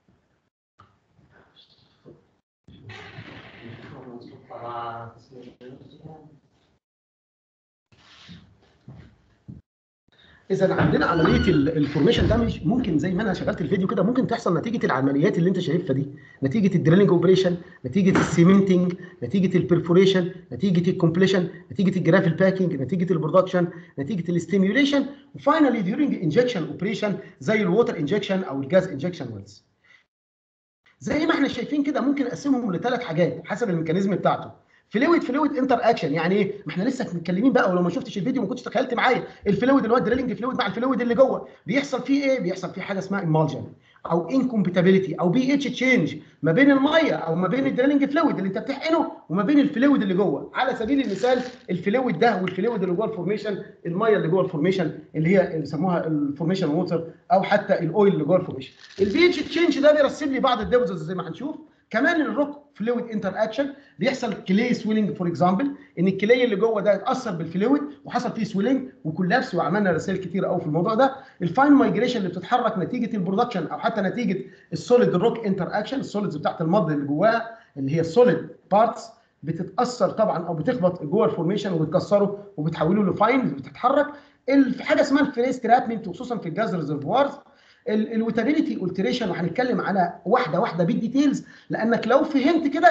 اذا عندنا عمليه ال- الفورميشن دامج ممكن زي ما انا شغلت الفيديو كده ممكن تحصل نتيجه العمليات اللي انت شايفها دي نتيجه الدريلنج اوبريشن نتيجه السيمنتنج نتيجه البرفوريشن نتيجه الكومبليشن نتيجه الجرافل باكينج نتيجه البرودكشن نتيجه الاستيميوليشن وفاينلي ديورنج انجكشن اوبريشن زي الووتر انجكشن او الجاز انجكشن ويلز زي ما احنا شايفين كده ممكن نقسمهم لثلاث حاجات حسب الميكانيزم بتاعته فلويد فلويد انتر اكشن يعني ايه؟ ما احنا لسه متكلمين بقى ولو ما شفتش الفيديو ما كنتش تخيلت معايا الفلويد اللي هو الدريلنج فلويد مع الفلويد اللي جوه بيحصل فيه ايه؟ بيحصل فيه حاجه اسمها امالجن او انكومباتيبيليتي او بي اتش تشينج ما بين الميه او ما بين الدريلنج فلويد اللي انت بتحقنه وما بين الفلويد اللي جوه على سبيل المثال الفلويد ده والفلويد اللي جوه الفورميشن الميه اللي جوه الفورميشن اللي هي اللي بيسموها الفورميشن ووتر او حتى الاويل اللي جوه الفورميشن البي اتش تشينج ده بيرسم لي بعض الديبوزيتس زي ما هنشوف كمان الروك فلويد انتر اكشن بيحصل كلي سويلنج فور اكزامبل ان الكلي اللي جوه ده اتاثر بالفلويد وحصل فيه سويلنج وكولابس وعملنا رسائل كتير قوي في الموضوع ده الفاين مايجريشن اللي بتتحرك نتيجه البرودكشن او حتى نتيجه السوليد الروك انتر اكشن السوليدز بتاعت المض اللي جواها اللي هي السوليد بارتس بتتاثر طبعا او بتخبط جوه الفورميشن وبتكسره وبتحوله لفاين بتتحرك ال- في حاجه اسمها الفريس ترابمنت وخصوصا في الجاز ريزرفوارز الوتابيليتي اولتريشن وهنتكلم على واحده واحده بالديتيلز لانك لو فهمت كده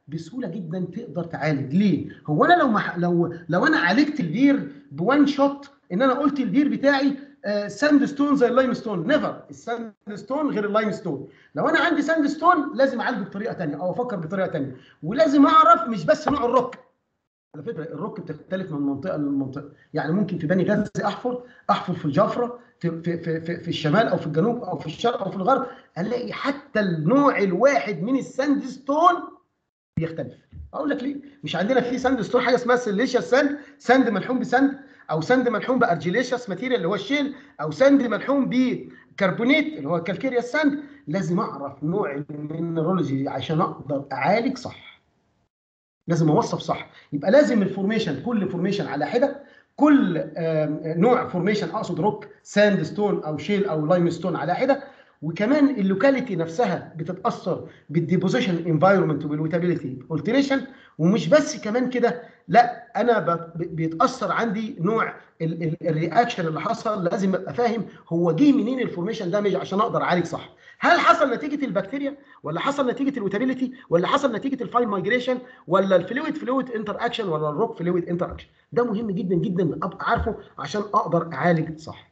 بسهوله جدا تقدر تعالج ليه هو انا لو مح... لو لو انا عالجت البير بوان شوت ان انا قلت البير بتاعي آه ساند ستون زي اللايم ستون نيفر الساند ستون غير اللايم ستون لو انا عندي ساند ستون لازم اعالجه بطريقه ثانيه او افكر بطريقه ثانيه ولازم اعرف مش بس نوع الروك على فكره الروك بتختلف من منطقه لمنطقه يعني ممكن في بني غزه احفر احفر في الجفره في في في في, في الشمال او في الجنوب او في الشرق او في الغرب الاقي حتى النوع الواحد من الساند ستون بيختلف اقول لك ليه مش عندنا في ساند ستون حاجه اسمها سيليشيوس ساند ساند ملحوم بساند او ساند ملحوم بارجيليشيوس ماتيريال اللي هو الشيل او ساند ملحوم بكربونيت اللي هو الكالكيريا ساند لازم اعرف نوع المينرولوجي عشان اقدر اعالج صح لازم اوصف صح يبقى لازم الفورميشن كل فورميشن على حده كل نوع فورميشن اقصد روك ساند ستون او شيل او لايم ستون على حده وكمان اللوكاليتي نفسها بتتاثر بالديبوزيشن انفايرمنت وبالويتابيليتي التريشن ومش بس كمان كده لا انا بيتاثر عندي نوع الرياكشن اللي حصل لازم ابقى فاهم هو جه منين الفورميشن دامج عشان اقدر اعالج صح هل حصل نتيجه البكتيريا ولا حصل نتيجه الويتابيليتي ولا حصل نتيجه الفاين مايجريشن ولا الفلويد فلويد انتر اكشن ولا الروك فلويد انتر اكشن ده مهم جدا جدا ابقى عارفه عشان اقدر اعالج صح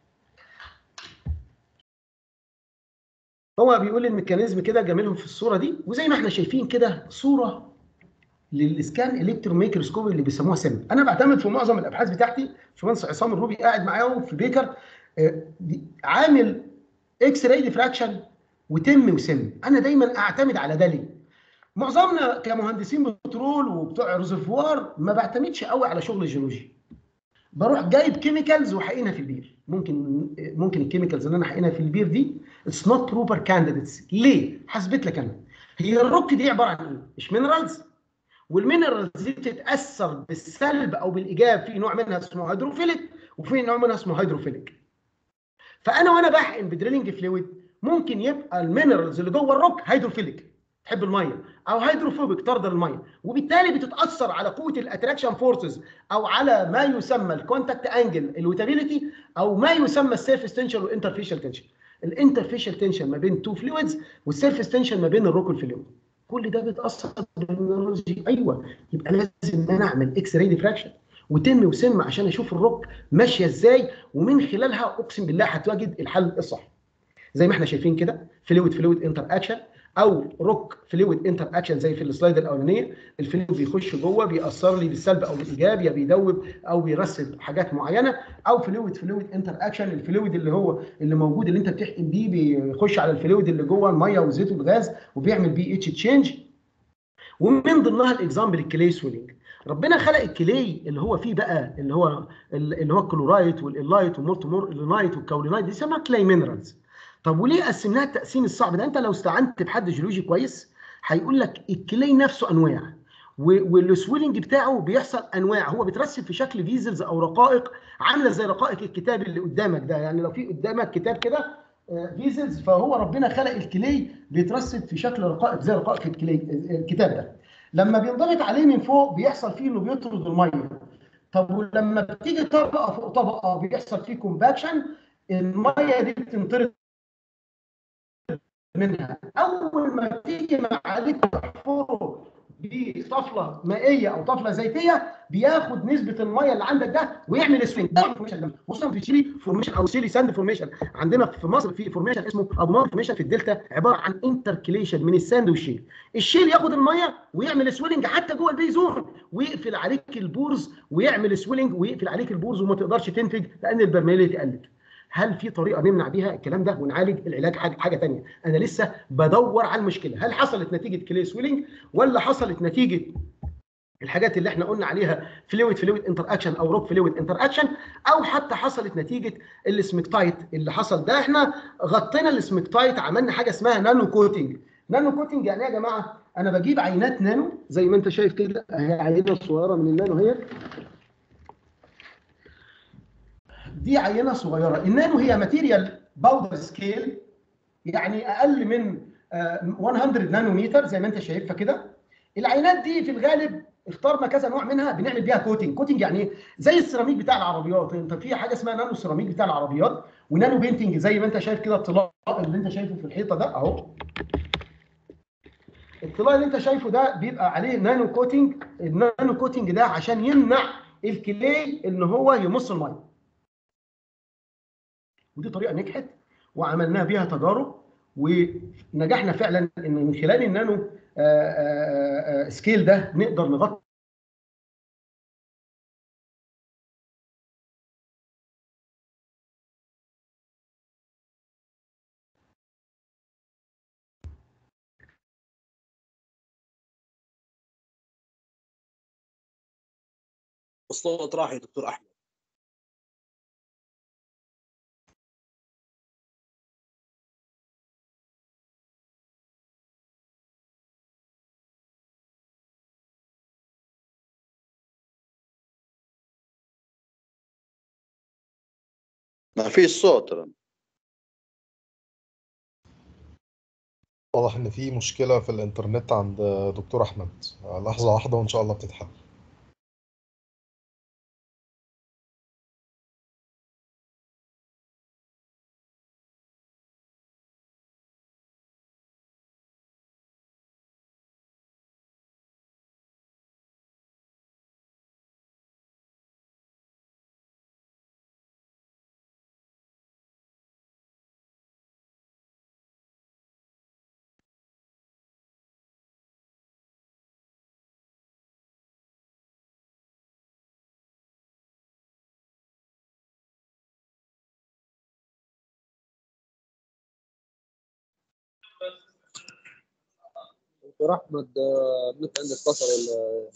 هو بيقول الميكانيزم كده جاملهم في الصوره دي وزي ما احنا شايفين كده صوره للاسكان الكترو ميكروسكوب اللي بيسموها سم انا بعتمد في معظم الابحاث بتاعتي باشمهندس عصام الروبي قاعد معاهم في بيكر عامل اكس راي ديفراكشن وتم وسم انا دايما اعتمد على ده ليه معظمنا كمهندسين بترول وبتوع ريزرفوار ما بعتمدش قوي على شغل الجيولوجي بروح جايب كيميكالز وحقينها في البير ممكن ممكن الكيميكالز اللي انا حقينها في البير دي اتس نوت بروبر كانديديتس ليه حسبت لك انا هي الروك دي عباره عن ايه مش مينرالز والمينرالز دي بتتاثر بالسلب او بالايجاب في نوع منها اسمه هيدروفيليك وفي نوع منها اسمه هيدروفيليك فانا وانا بحقن بدريلنج فلويد ممكن يبقى المينرالز اللي جوه الروك هيدروفيليك تحب الميه او هيدروفوبيك ترضى الميه وبالتالي بتتاثر على قوه الاتراكشن فورسز او على ما يسمى الكونتاكت انجل الويتابيليتي او ما يسمى السيرفيس تنشن والانترفيشال تنشن الانترفيشال تنشن ما بين تو فلويدز والسيرفيس تنشن ما بين الروك والفلويد كل ده بيتاثر بالمينرالوجي ايوه يبقى لازم ان انا اعمل اكس راي ديفراكشن وتم وسم عشان اشوف الروك ماشيه ازاي ومن خلالها اقسم بالله هتواجد الحل الصح زي ما احنا شايفين كده فلويد فلويد انتر اكشن او روك فلويد انتر اكشن زي في السلايد الاولانيه الفلويد بيخش جوه بيأثر لي بالسلب او بالايجاب يا بيدوب او بيرسب حاجات معينه او فلويد فلويد انتر اكشن الفلويد اللي هو اللي موجود اللي انت بتحقن بيه بيخش على الفلويد اللي جوه الميه والزيت والغاز وبيعمل بي اتش تشينج ومن ضمنها الاكزامبل الكلي سويلنج ربنا خلق الكلي اللي هو فيه بقى اللي هو اللي هو الكلورايت والالايت والمورتمورلايت والكولينايت دي اسمها كلاي مينرالز طب وليه قسمناها التقسيم الصعب ده انت لو استعنت بحد جيولوجي كويس هيقول لك الكلي نفسه انواع والسويلنج بتاعه بيحصل انواع هو بيترسب في شكل فيزلز او رقائق عامله زي رقائق الكتاب اللي قدامك ده يعني لو في قدامك كتاب كده فيزلز فهو ربنا خلق الكلي بيترسب في شكل رقائق زي رقائق الكلي الكتاب ده لما بينضغط عليه من فوق بيحصل فيه انه بيطرد الميه طب ولما بتيجي طبقه فوق طبقه بيحصل فيه كومباكشن الميه دي بتنطرد منها اول ما تيجي معالجه تحفره بطفله مائيه او طفله زيتيه بياخد نسبه الميه اللي عندك ده ويعمل سوينج خصوصا في شيلي فورميشن او شيلي ساند فورميشن عندنا في مصر في فورميشن اسمه ابنار فورميشن في الدلتا عباره عن انتركليشن من الساند والشيل الشيل ياخد الميه ويعمل سويلنج حتى جوه البي زون ويقفل عليك البورز ويعمل سويلنج ويقفل عليك البورز وما تقدرش تنتج لان البرميليه قلت هل في طريقه نمنع بيها الكلام ده ونعالج العلاج حاجه حاجه ثانيه انا لسه بدور على المشكله هل حصلت نتيجه كلي سويلنج ولا حصلت نتيجه الحاجات اللي احنا قلنا عليها فلويد فلويد انتر اكشن او روك فلويد انتر اكشن او حتى حصلت نتيجه السمكتايت اللي حصل ده احنا غطينا السمكتايت عملنا حاجه اسمها نانو كوتنج نانو كوتنج يعني ايه يا جماعه انا بجيب عينات نانو زي ما انت شايف كده اهي عينه صغيره من النانو هي دي عينه صغيره النانو هي ماتيريال باودر سكيل يعني اقل من 100 نانومتر زي ما انت شايفها كده العينات دي في الغالب اخترنا كذا نوع منها بنعمل بيها كوتنج كوتنج يعني ايه زي السيراميك بتاع العربيات انت في حاجه اسمها نانو سيراميك بتاع العربيات ونانو بينتنج زي ما انت شايف كده الطلاء اللي انت شايفه في الحيطه ده اهو الطلاء اللي انت شايفه ده بيبقى عليه نانو كوتنج النانو كوتنج ده عشان يمنع الكلي ان هو يمص الميه ودي طريقه نجحت وعملنا بيها تجارب ونجحنا فعلا ان من خلال النانو آه، آه، آه، سكيل ده نقدر نغطي الصوت راح يا دكتور احمد ما فيش صوت ترى. واضح ان في مشكلة في الانترنت عند دكتور احمد لحظة واحدة وان شاء الله بتتحل دكتور احمد آه، النت عندك فصل ولا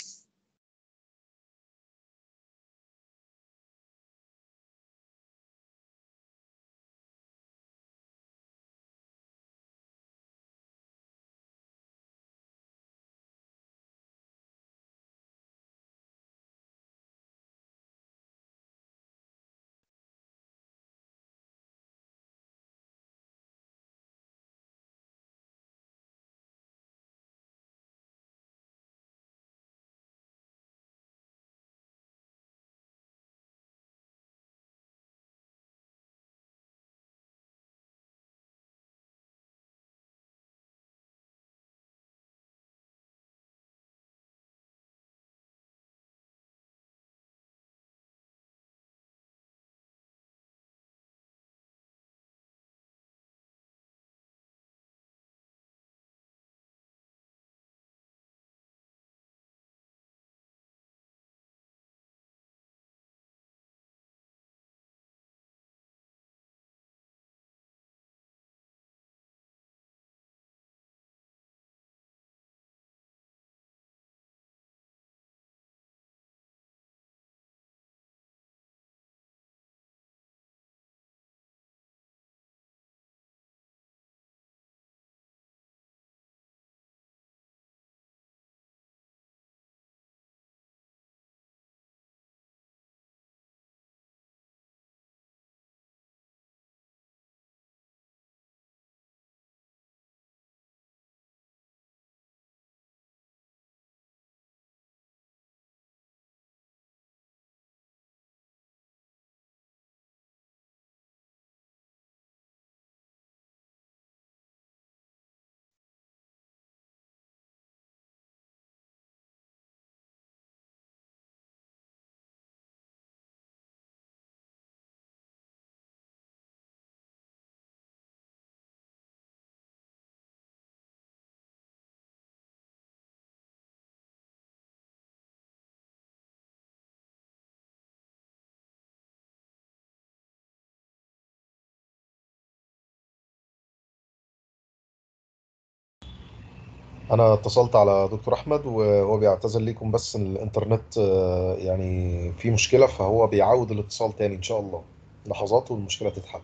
انا اتصلت على دكتور احمد وهو بيعتذر ليكم بس إن الانترنت آه، يعني في مشكلة فهو بيعود الاتصال تاني ان شاء الله لحظات والمشكلة تتحل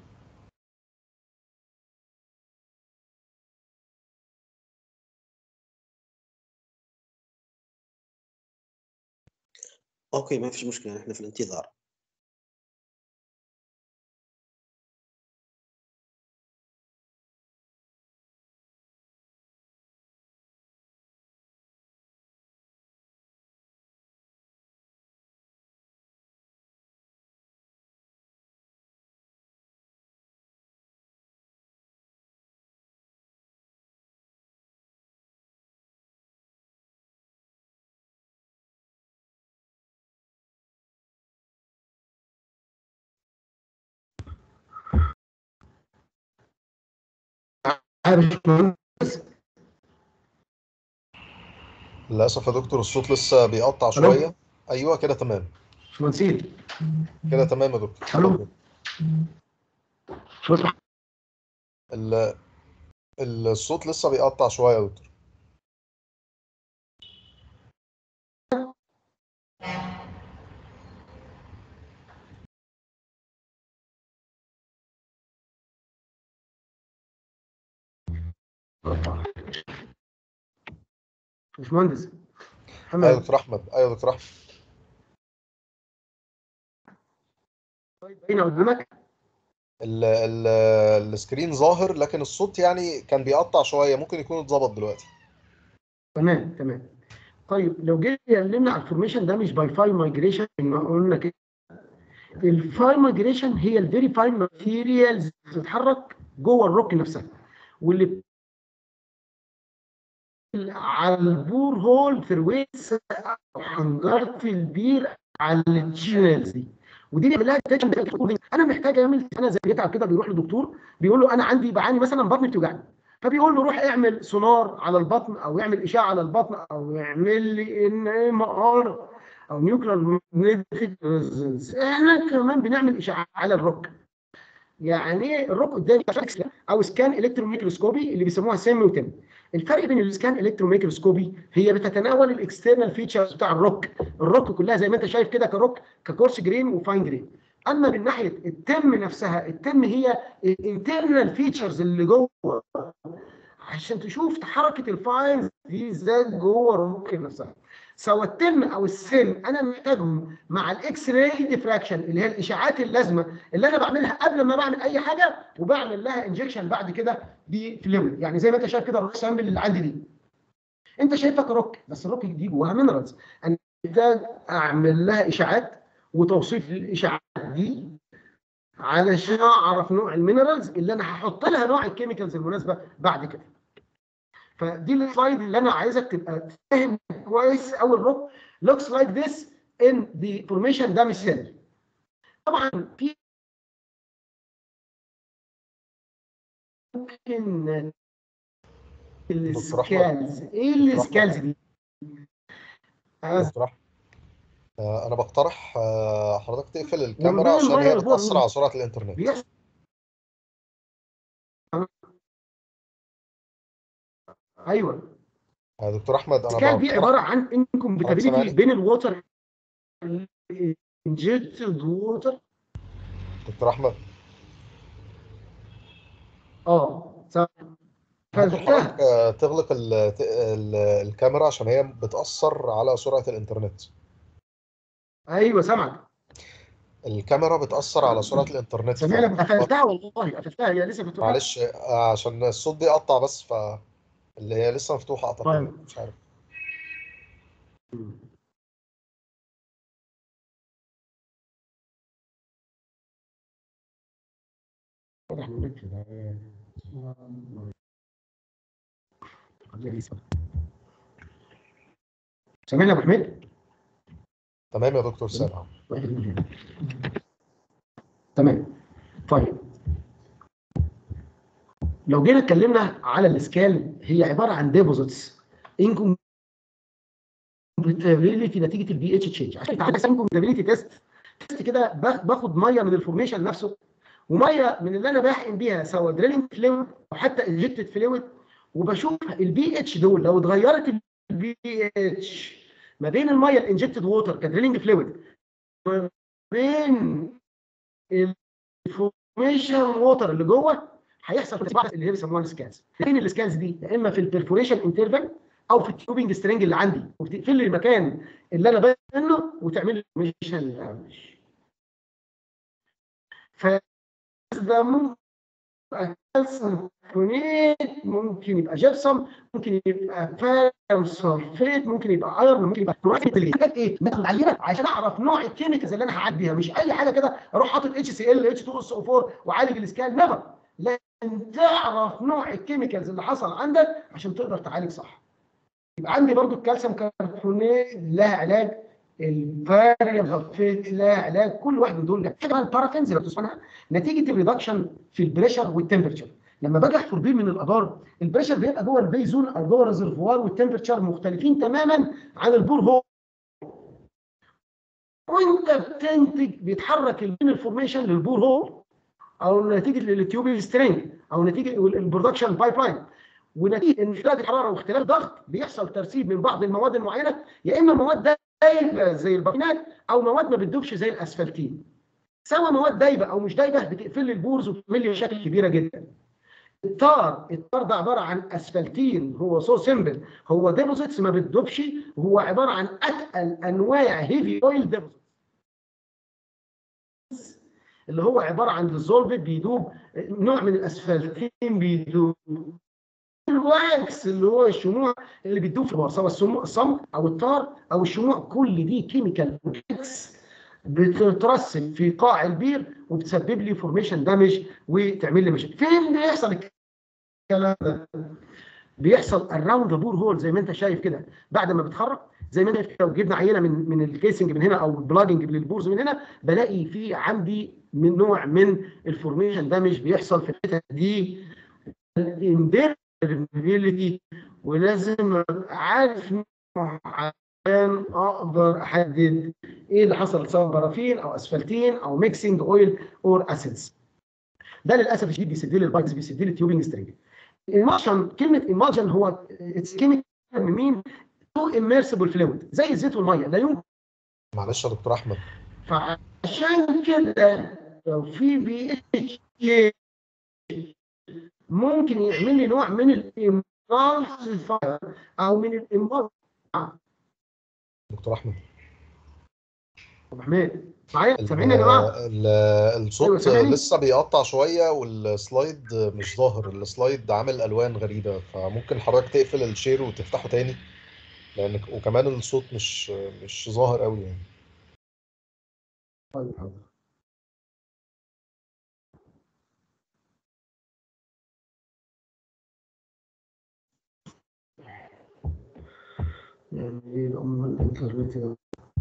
اوكي ما فيش مشكله احنا في الانتظار يا باشمهندس للاسف يا دكتور الصوت لسه بيقطع ألو؟ شويه ايوه كده تمام باشمهندسين كده تمام يا دكتور ألو؟ باشمهندس ال- الصوت لسه بيقطع شويه يا دكتور باشمهندس ايوه يا محمد دكتور احمد ايوه يا دكتور احمد باينه قدامك ال ال السكرين ظاهر لكن الصوت يعني كان بيقطع شويه ممكن يكون اتظبط دلوقتي تمام تمام طيب لو جينا اتكلمنا على الفورميشن ده مش باي فايل مايجريشن ما قلنا كده الفايل مايجريشن هي الفيري فاين ماتيريالز بتتحرك جوه الروك نفسها واللي على البور هول في الويس حنجره البير على الشانلز دي ودي بيعمل لها detection. انا محتاج اعمل انا زي بيتعب كده بيروح لدكتور بيقول له انا عندي بعاني مثلا بطني بتوجعني فبيقول له روح اعمل سونار على البطن او يعمل اشعه على البطن او يعمل لي ان ام ار او نيوكلير ريزونانس احنا كمان بنعمل اشعه على الروك يعني ايه الروك قدامي او سكان الكترون ميكروسكوبي اللي بيسموها سيمي وتم الفرق بين السكان الكترون ميكروسكوبي هي بتتناول الاكسترنال فيتشرز بتاع الروك الروك كلها زي ما انت شايف كده كروك ككورس جرين وفاين جرين اما من ناحيه التم نفسها التم هي الانترنال فيتشرز اللي جوه عشان تشوف حركه الفاينز دي ازاي جوه الروك نفسها سواء التم او السن انا محتاجهم مع الاكس راي ديفراكشن اللي هي الاشاعات اللازمه اللي انا بعملها قبل ما بعمل اي حاجه وبعمل لها انجكشن بعد كده بفلويد يعني زي ما انت شايف كده الروك سامبل اللي عندي دي انت شايفها كروك بس الروك دي جواها مينرالز انا محتاج اعمل لها اشاعات وتوصيف للاشاعات دي علشان اعرف نوع المينرالز اللي انا هحط لها نوع الكيميكالز المناسبه بعد كده فدي السلايد اللي انا عايزك تبقى فاهم كويس اول روك looks like this in the formation ده مثال طبعا في ممكن دكتور أحمد. السكالز ايه دكتور السكالز دي؟ عايز- دكتور احمد آه، انا بقترح آه، حضرتك تقفل الكاميرا والله عشان المية هي اللي فوق بتاثر دي. على سرعه الانترنت بيحصل ايوه آه، دكتور احمد انا السكال دي بقترح عباره عن انكمباتيبيليتي سامعني؟ بين الووتر انجكتد ووتر دكتور احمد اه صح ممكن فالفهم حضرتك آه، تغلق ال- ت- ال- الكاميرا عشان هي بتاثر على سرعه الانترنت ايوه سامعك الكاميرا بتاثر على سرعه الانترنت سامعني ف- قفلتها والله قفلتها هي لسه مفتوحه معلش آه، عشان الصوت بيقطع بس ف اللي هي لسه مفتوحه اعتقد طيب. مش عارف واضح من النت ده. سامعني يا ابو حميد تمام يا دكتور سامع تمام طيب لو جينا اتكلمنا على الاسكال هي عباره عن ديبوزيتس انكمباتيبيليتي نتيجه البي اتش تشينج عشان تعمل انكمباتيبيليتي تيست تيست كده باخ- باخد ميه من الفورميشن نفسه وميه من اللي انا بحقن بيها سواء دريلنج فلويد او حتى انجكتد فلويد وبشوف البي اتش دول لو اتغيرت البي اتش ما بين الميه الانجكتد ووتر كدريلنج فلويد ما بين الفورميشن ووتر اللي جوه هيحصل اللي هي بيسموها السكانز فين السكانز دي يا اما في البرفوريشن انترفال او في التيوبنج سترينج اللي عندي وبتقفل لي المكان اللي انا باين منه وتعمل لي الفورميشن اللي عندي ف ده ممكن يبقى كالسيوم كربونات، ممكن يبقى جبسم ممكن يبقى فاليوم سلفيت ممكن يبقى ايرون ممكن يبقى كلوريد حاجات ايه باخد عينه عشان اعرف نوع الكيميكالز اللي انا هعديها مش اي حاجه كده اروح حاطط اتش سي ال اتش 2 اس او 4 واعالج الاسكان نيفر لازم تعرف نوع الكيميكالز اللي حصل عندك عشان تقدر تعالج صح يبقى عندي برضو الكالسيوم كربونات لها علاج الفاريبل سلفيت لها علاج كل واحد من دول له. في كمان البارافينز لو تسمعها نتيجه الريدكشن في البريشر والتمبرتشر لما باجي احفر بير من الابار البريشر بيبقى جوه البي زون او جوه الريزرفوار والتمبرتشر مختلفين تماما عن البور هول وانت بتنتج بيتحرك البين فورميشن للبور هول او نتيجه للتيوب سترينج او نتيجه البرودكشن بايب لاين ونتيجه ان اختلاف الحراره واختلاف ضغط بيحصل ترسيب من بعض المواد المعينه يا اما مواد دايبه زي الباكينات او مواد ما بتدوبش زي الاسفلتين سواء مواد دايبه او مش دايبه بتقفل لي البورز وبتعمل لي مشاكل كبيره جدا التار التار ده عباره عن اسفلتين هو سو سيمبل هو ديبوزيتس ما بتدوبش وهو عباره عن اتقل انواع هيفي اويل ديبوزيتس اللي هو عباره عن ديزولفد بيدوب نوع من الاسفلتين بيدوب الواكس اللي هو الشموع اللي بتدوب في البار سواء السمو- الصمغ او التار او الشموع كل دي كيميكال واكس بتترسب في قاع البير وبتسبب لي فورميشن دامج وتعمل لي مشاكل فين بيحصل الكلام ده بيحصل اراوند ذا بور هول زي ما انت شايف كده بعد ما بتخرج زي ما انت شايف لو جبنا عينه من من الكيسنج من هنا او البلاجنج للبورز من هنا بلاقي في عندي من نوع من الفورميشن دامج بيحصل في الحته دي الانديربيليتي ولازم ابقى عارف عشان اقدر احدد ايه اللي حصل سواء بارافين او اسفلتين او ميكسنج اويل اور اسيدز ده للاسف الشديد بيسد لي البايبس بيسد لي التيوبنج سترينج ايمالجن كلمه ايمالجن هو اتس كيميكال مين تو اميرسيبل فلويد زي الزيت والميه لا يمكن معلش يا دكتور احمد فعشان كده لو في بي اتش ممكن يعمل لي نوع من الامبالس او من الامبالس دكتور احمد ابو حميد معايا سامعين يا جماعه ال- أيوة، الصوت سامعني؟ لسه بيقطع شويه والسلايد مش ظاهر السلايد عامل الوان غريبه فممكن حضرتك تقفل الشير وتفتحه تاني لان وكمان الصوت مش مش ظاهر قوي يعني طيب حاضر يعني ايه ام الانترنت ده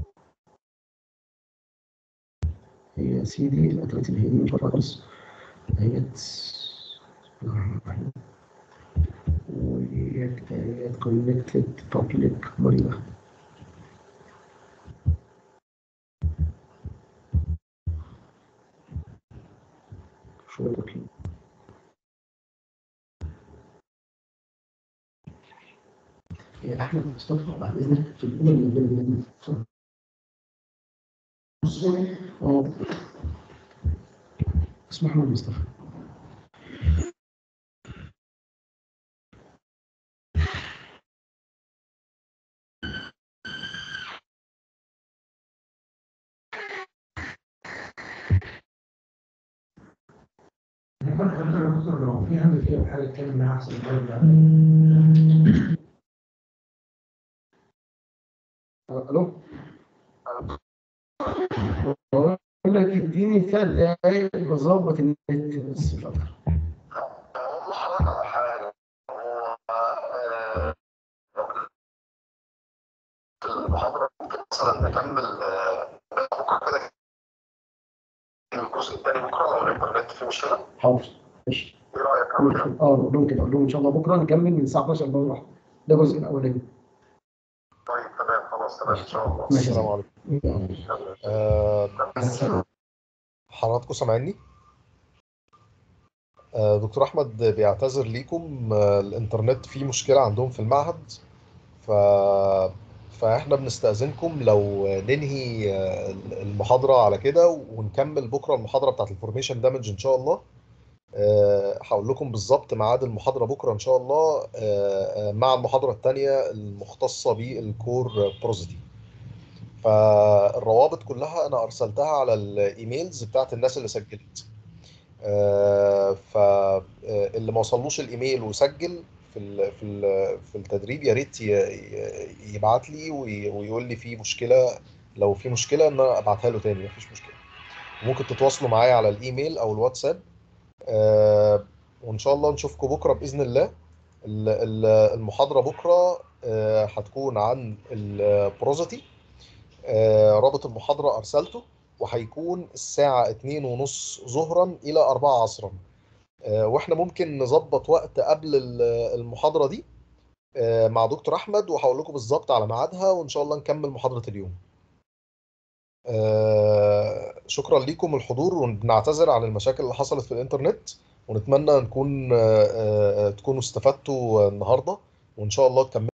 هي يا سيدي الانترنت اللي هي دي مش واضحة خالص ديت بسم الله الرحمن الرحيم وديت ديت كونكتد بابليك مريضة شو الوكيل يا احمد مصطفى بعد اذنك في الاول اللي بين اه اسمه احمد مصطفى لو في عندك كده حاجه تتكلم معاها احسن الو بقول لك اديني ثلاث دقايق بظبط النت بس مش اكتر المحاضرة ممكن مثلا نكمل بكرة كده الجزء الثاني بكرة لو الإنترنت فيه مشكلة حاضر ماشي إيه رأيك أعمل اه اقول لهم كده اقول لهم ان شاء الله بكره نكمل من الساعه 12 لغايه واحدة. ده الجزء الاولاني طيب تمام خلاص تمام إن شاء الله ماشي. السلام عليكم آه، حضراتكم سامعيني؟ آه، دكتور أحمد بيعتذر ليكم آه، الإنترنت فيه مشكلة عندهم في المعهد ف... فإحنا بنستأذنكم لو ننهي آه، المحاضرة على كده ونكمل بكرة المحاضرة بتاعت الفورميشن دامج إن شاء الله آه، هقول لكم بالظبط ميعاد المحاضرة بكرة إن شاء الله آه، آه، مع المحاضرة التانية المختصة بالكور بروزيتي فالروابط كلها انا ارسلتها على الايميلز بتاعت الناس اللي سجلت فاللي ما وصلوش الايميل وسجل في ال في ال في التدريب يا ريت ي- ي- يبعت لي وي- ويقول لي في مشكله لو في مشكله ان انا ابعتها له تاني مفيش مشكله ممكن تتواصلوا معايا على الايميل او الواتساب آه، وان شاء الله نشوفكم بكره باذن الله ال- ال- المحاضره بكره آه، هتكون عن البروزيتي آه، رابط المحاضرة أرسلته وهيكون الساعة اتنين ونص ظهرا إلى أربعة عصرا آه، واحنا ممكن نظبط وقت قبل ال- المحاضره دي آه، مع دكتور احمد وهقول لكم بالظبط على ميعادها وان شاء الله نكمل محاضره اليوم آه، شكرا لكم الحضور ونعتذر عن المشاكل اللي حصلت في الانترنت ونتمنى نكون آه، آه، تكونوا استفدتوا النهارده وان شاء الله تكملوا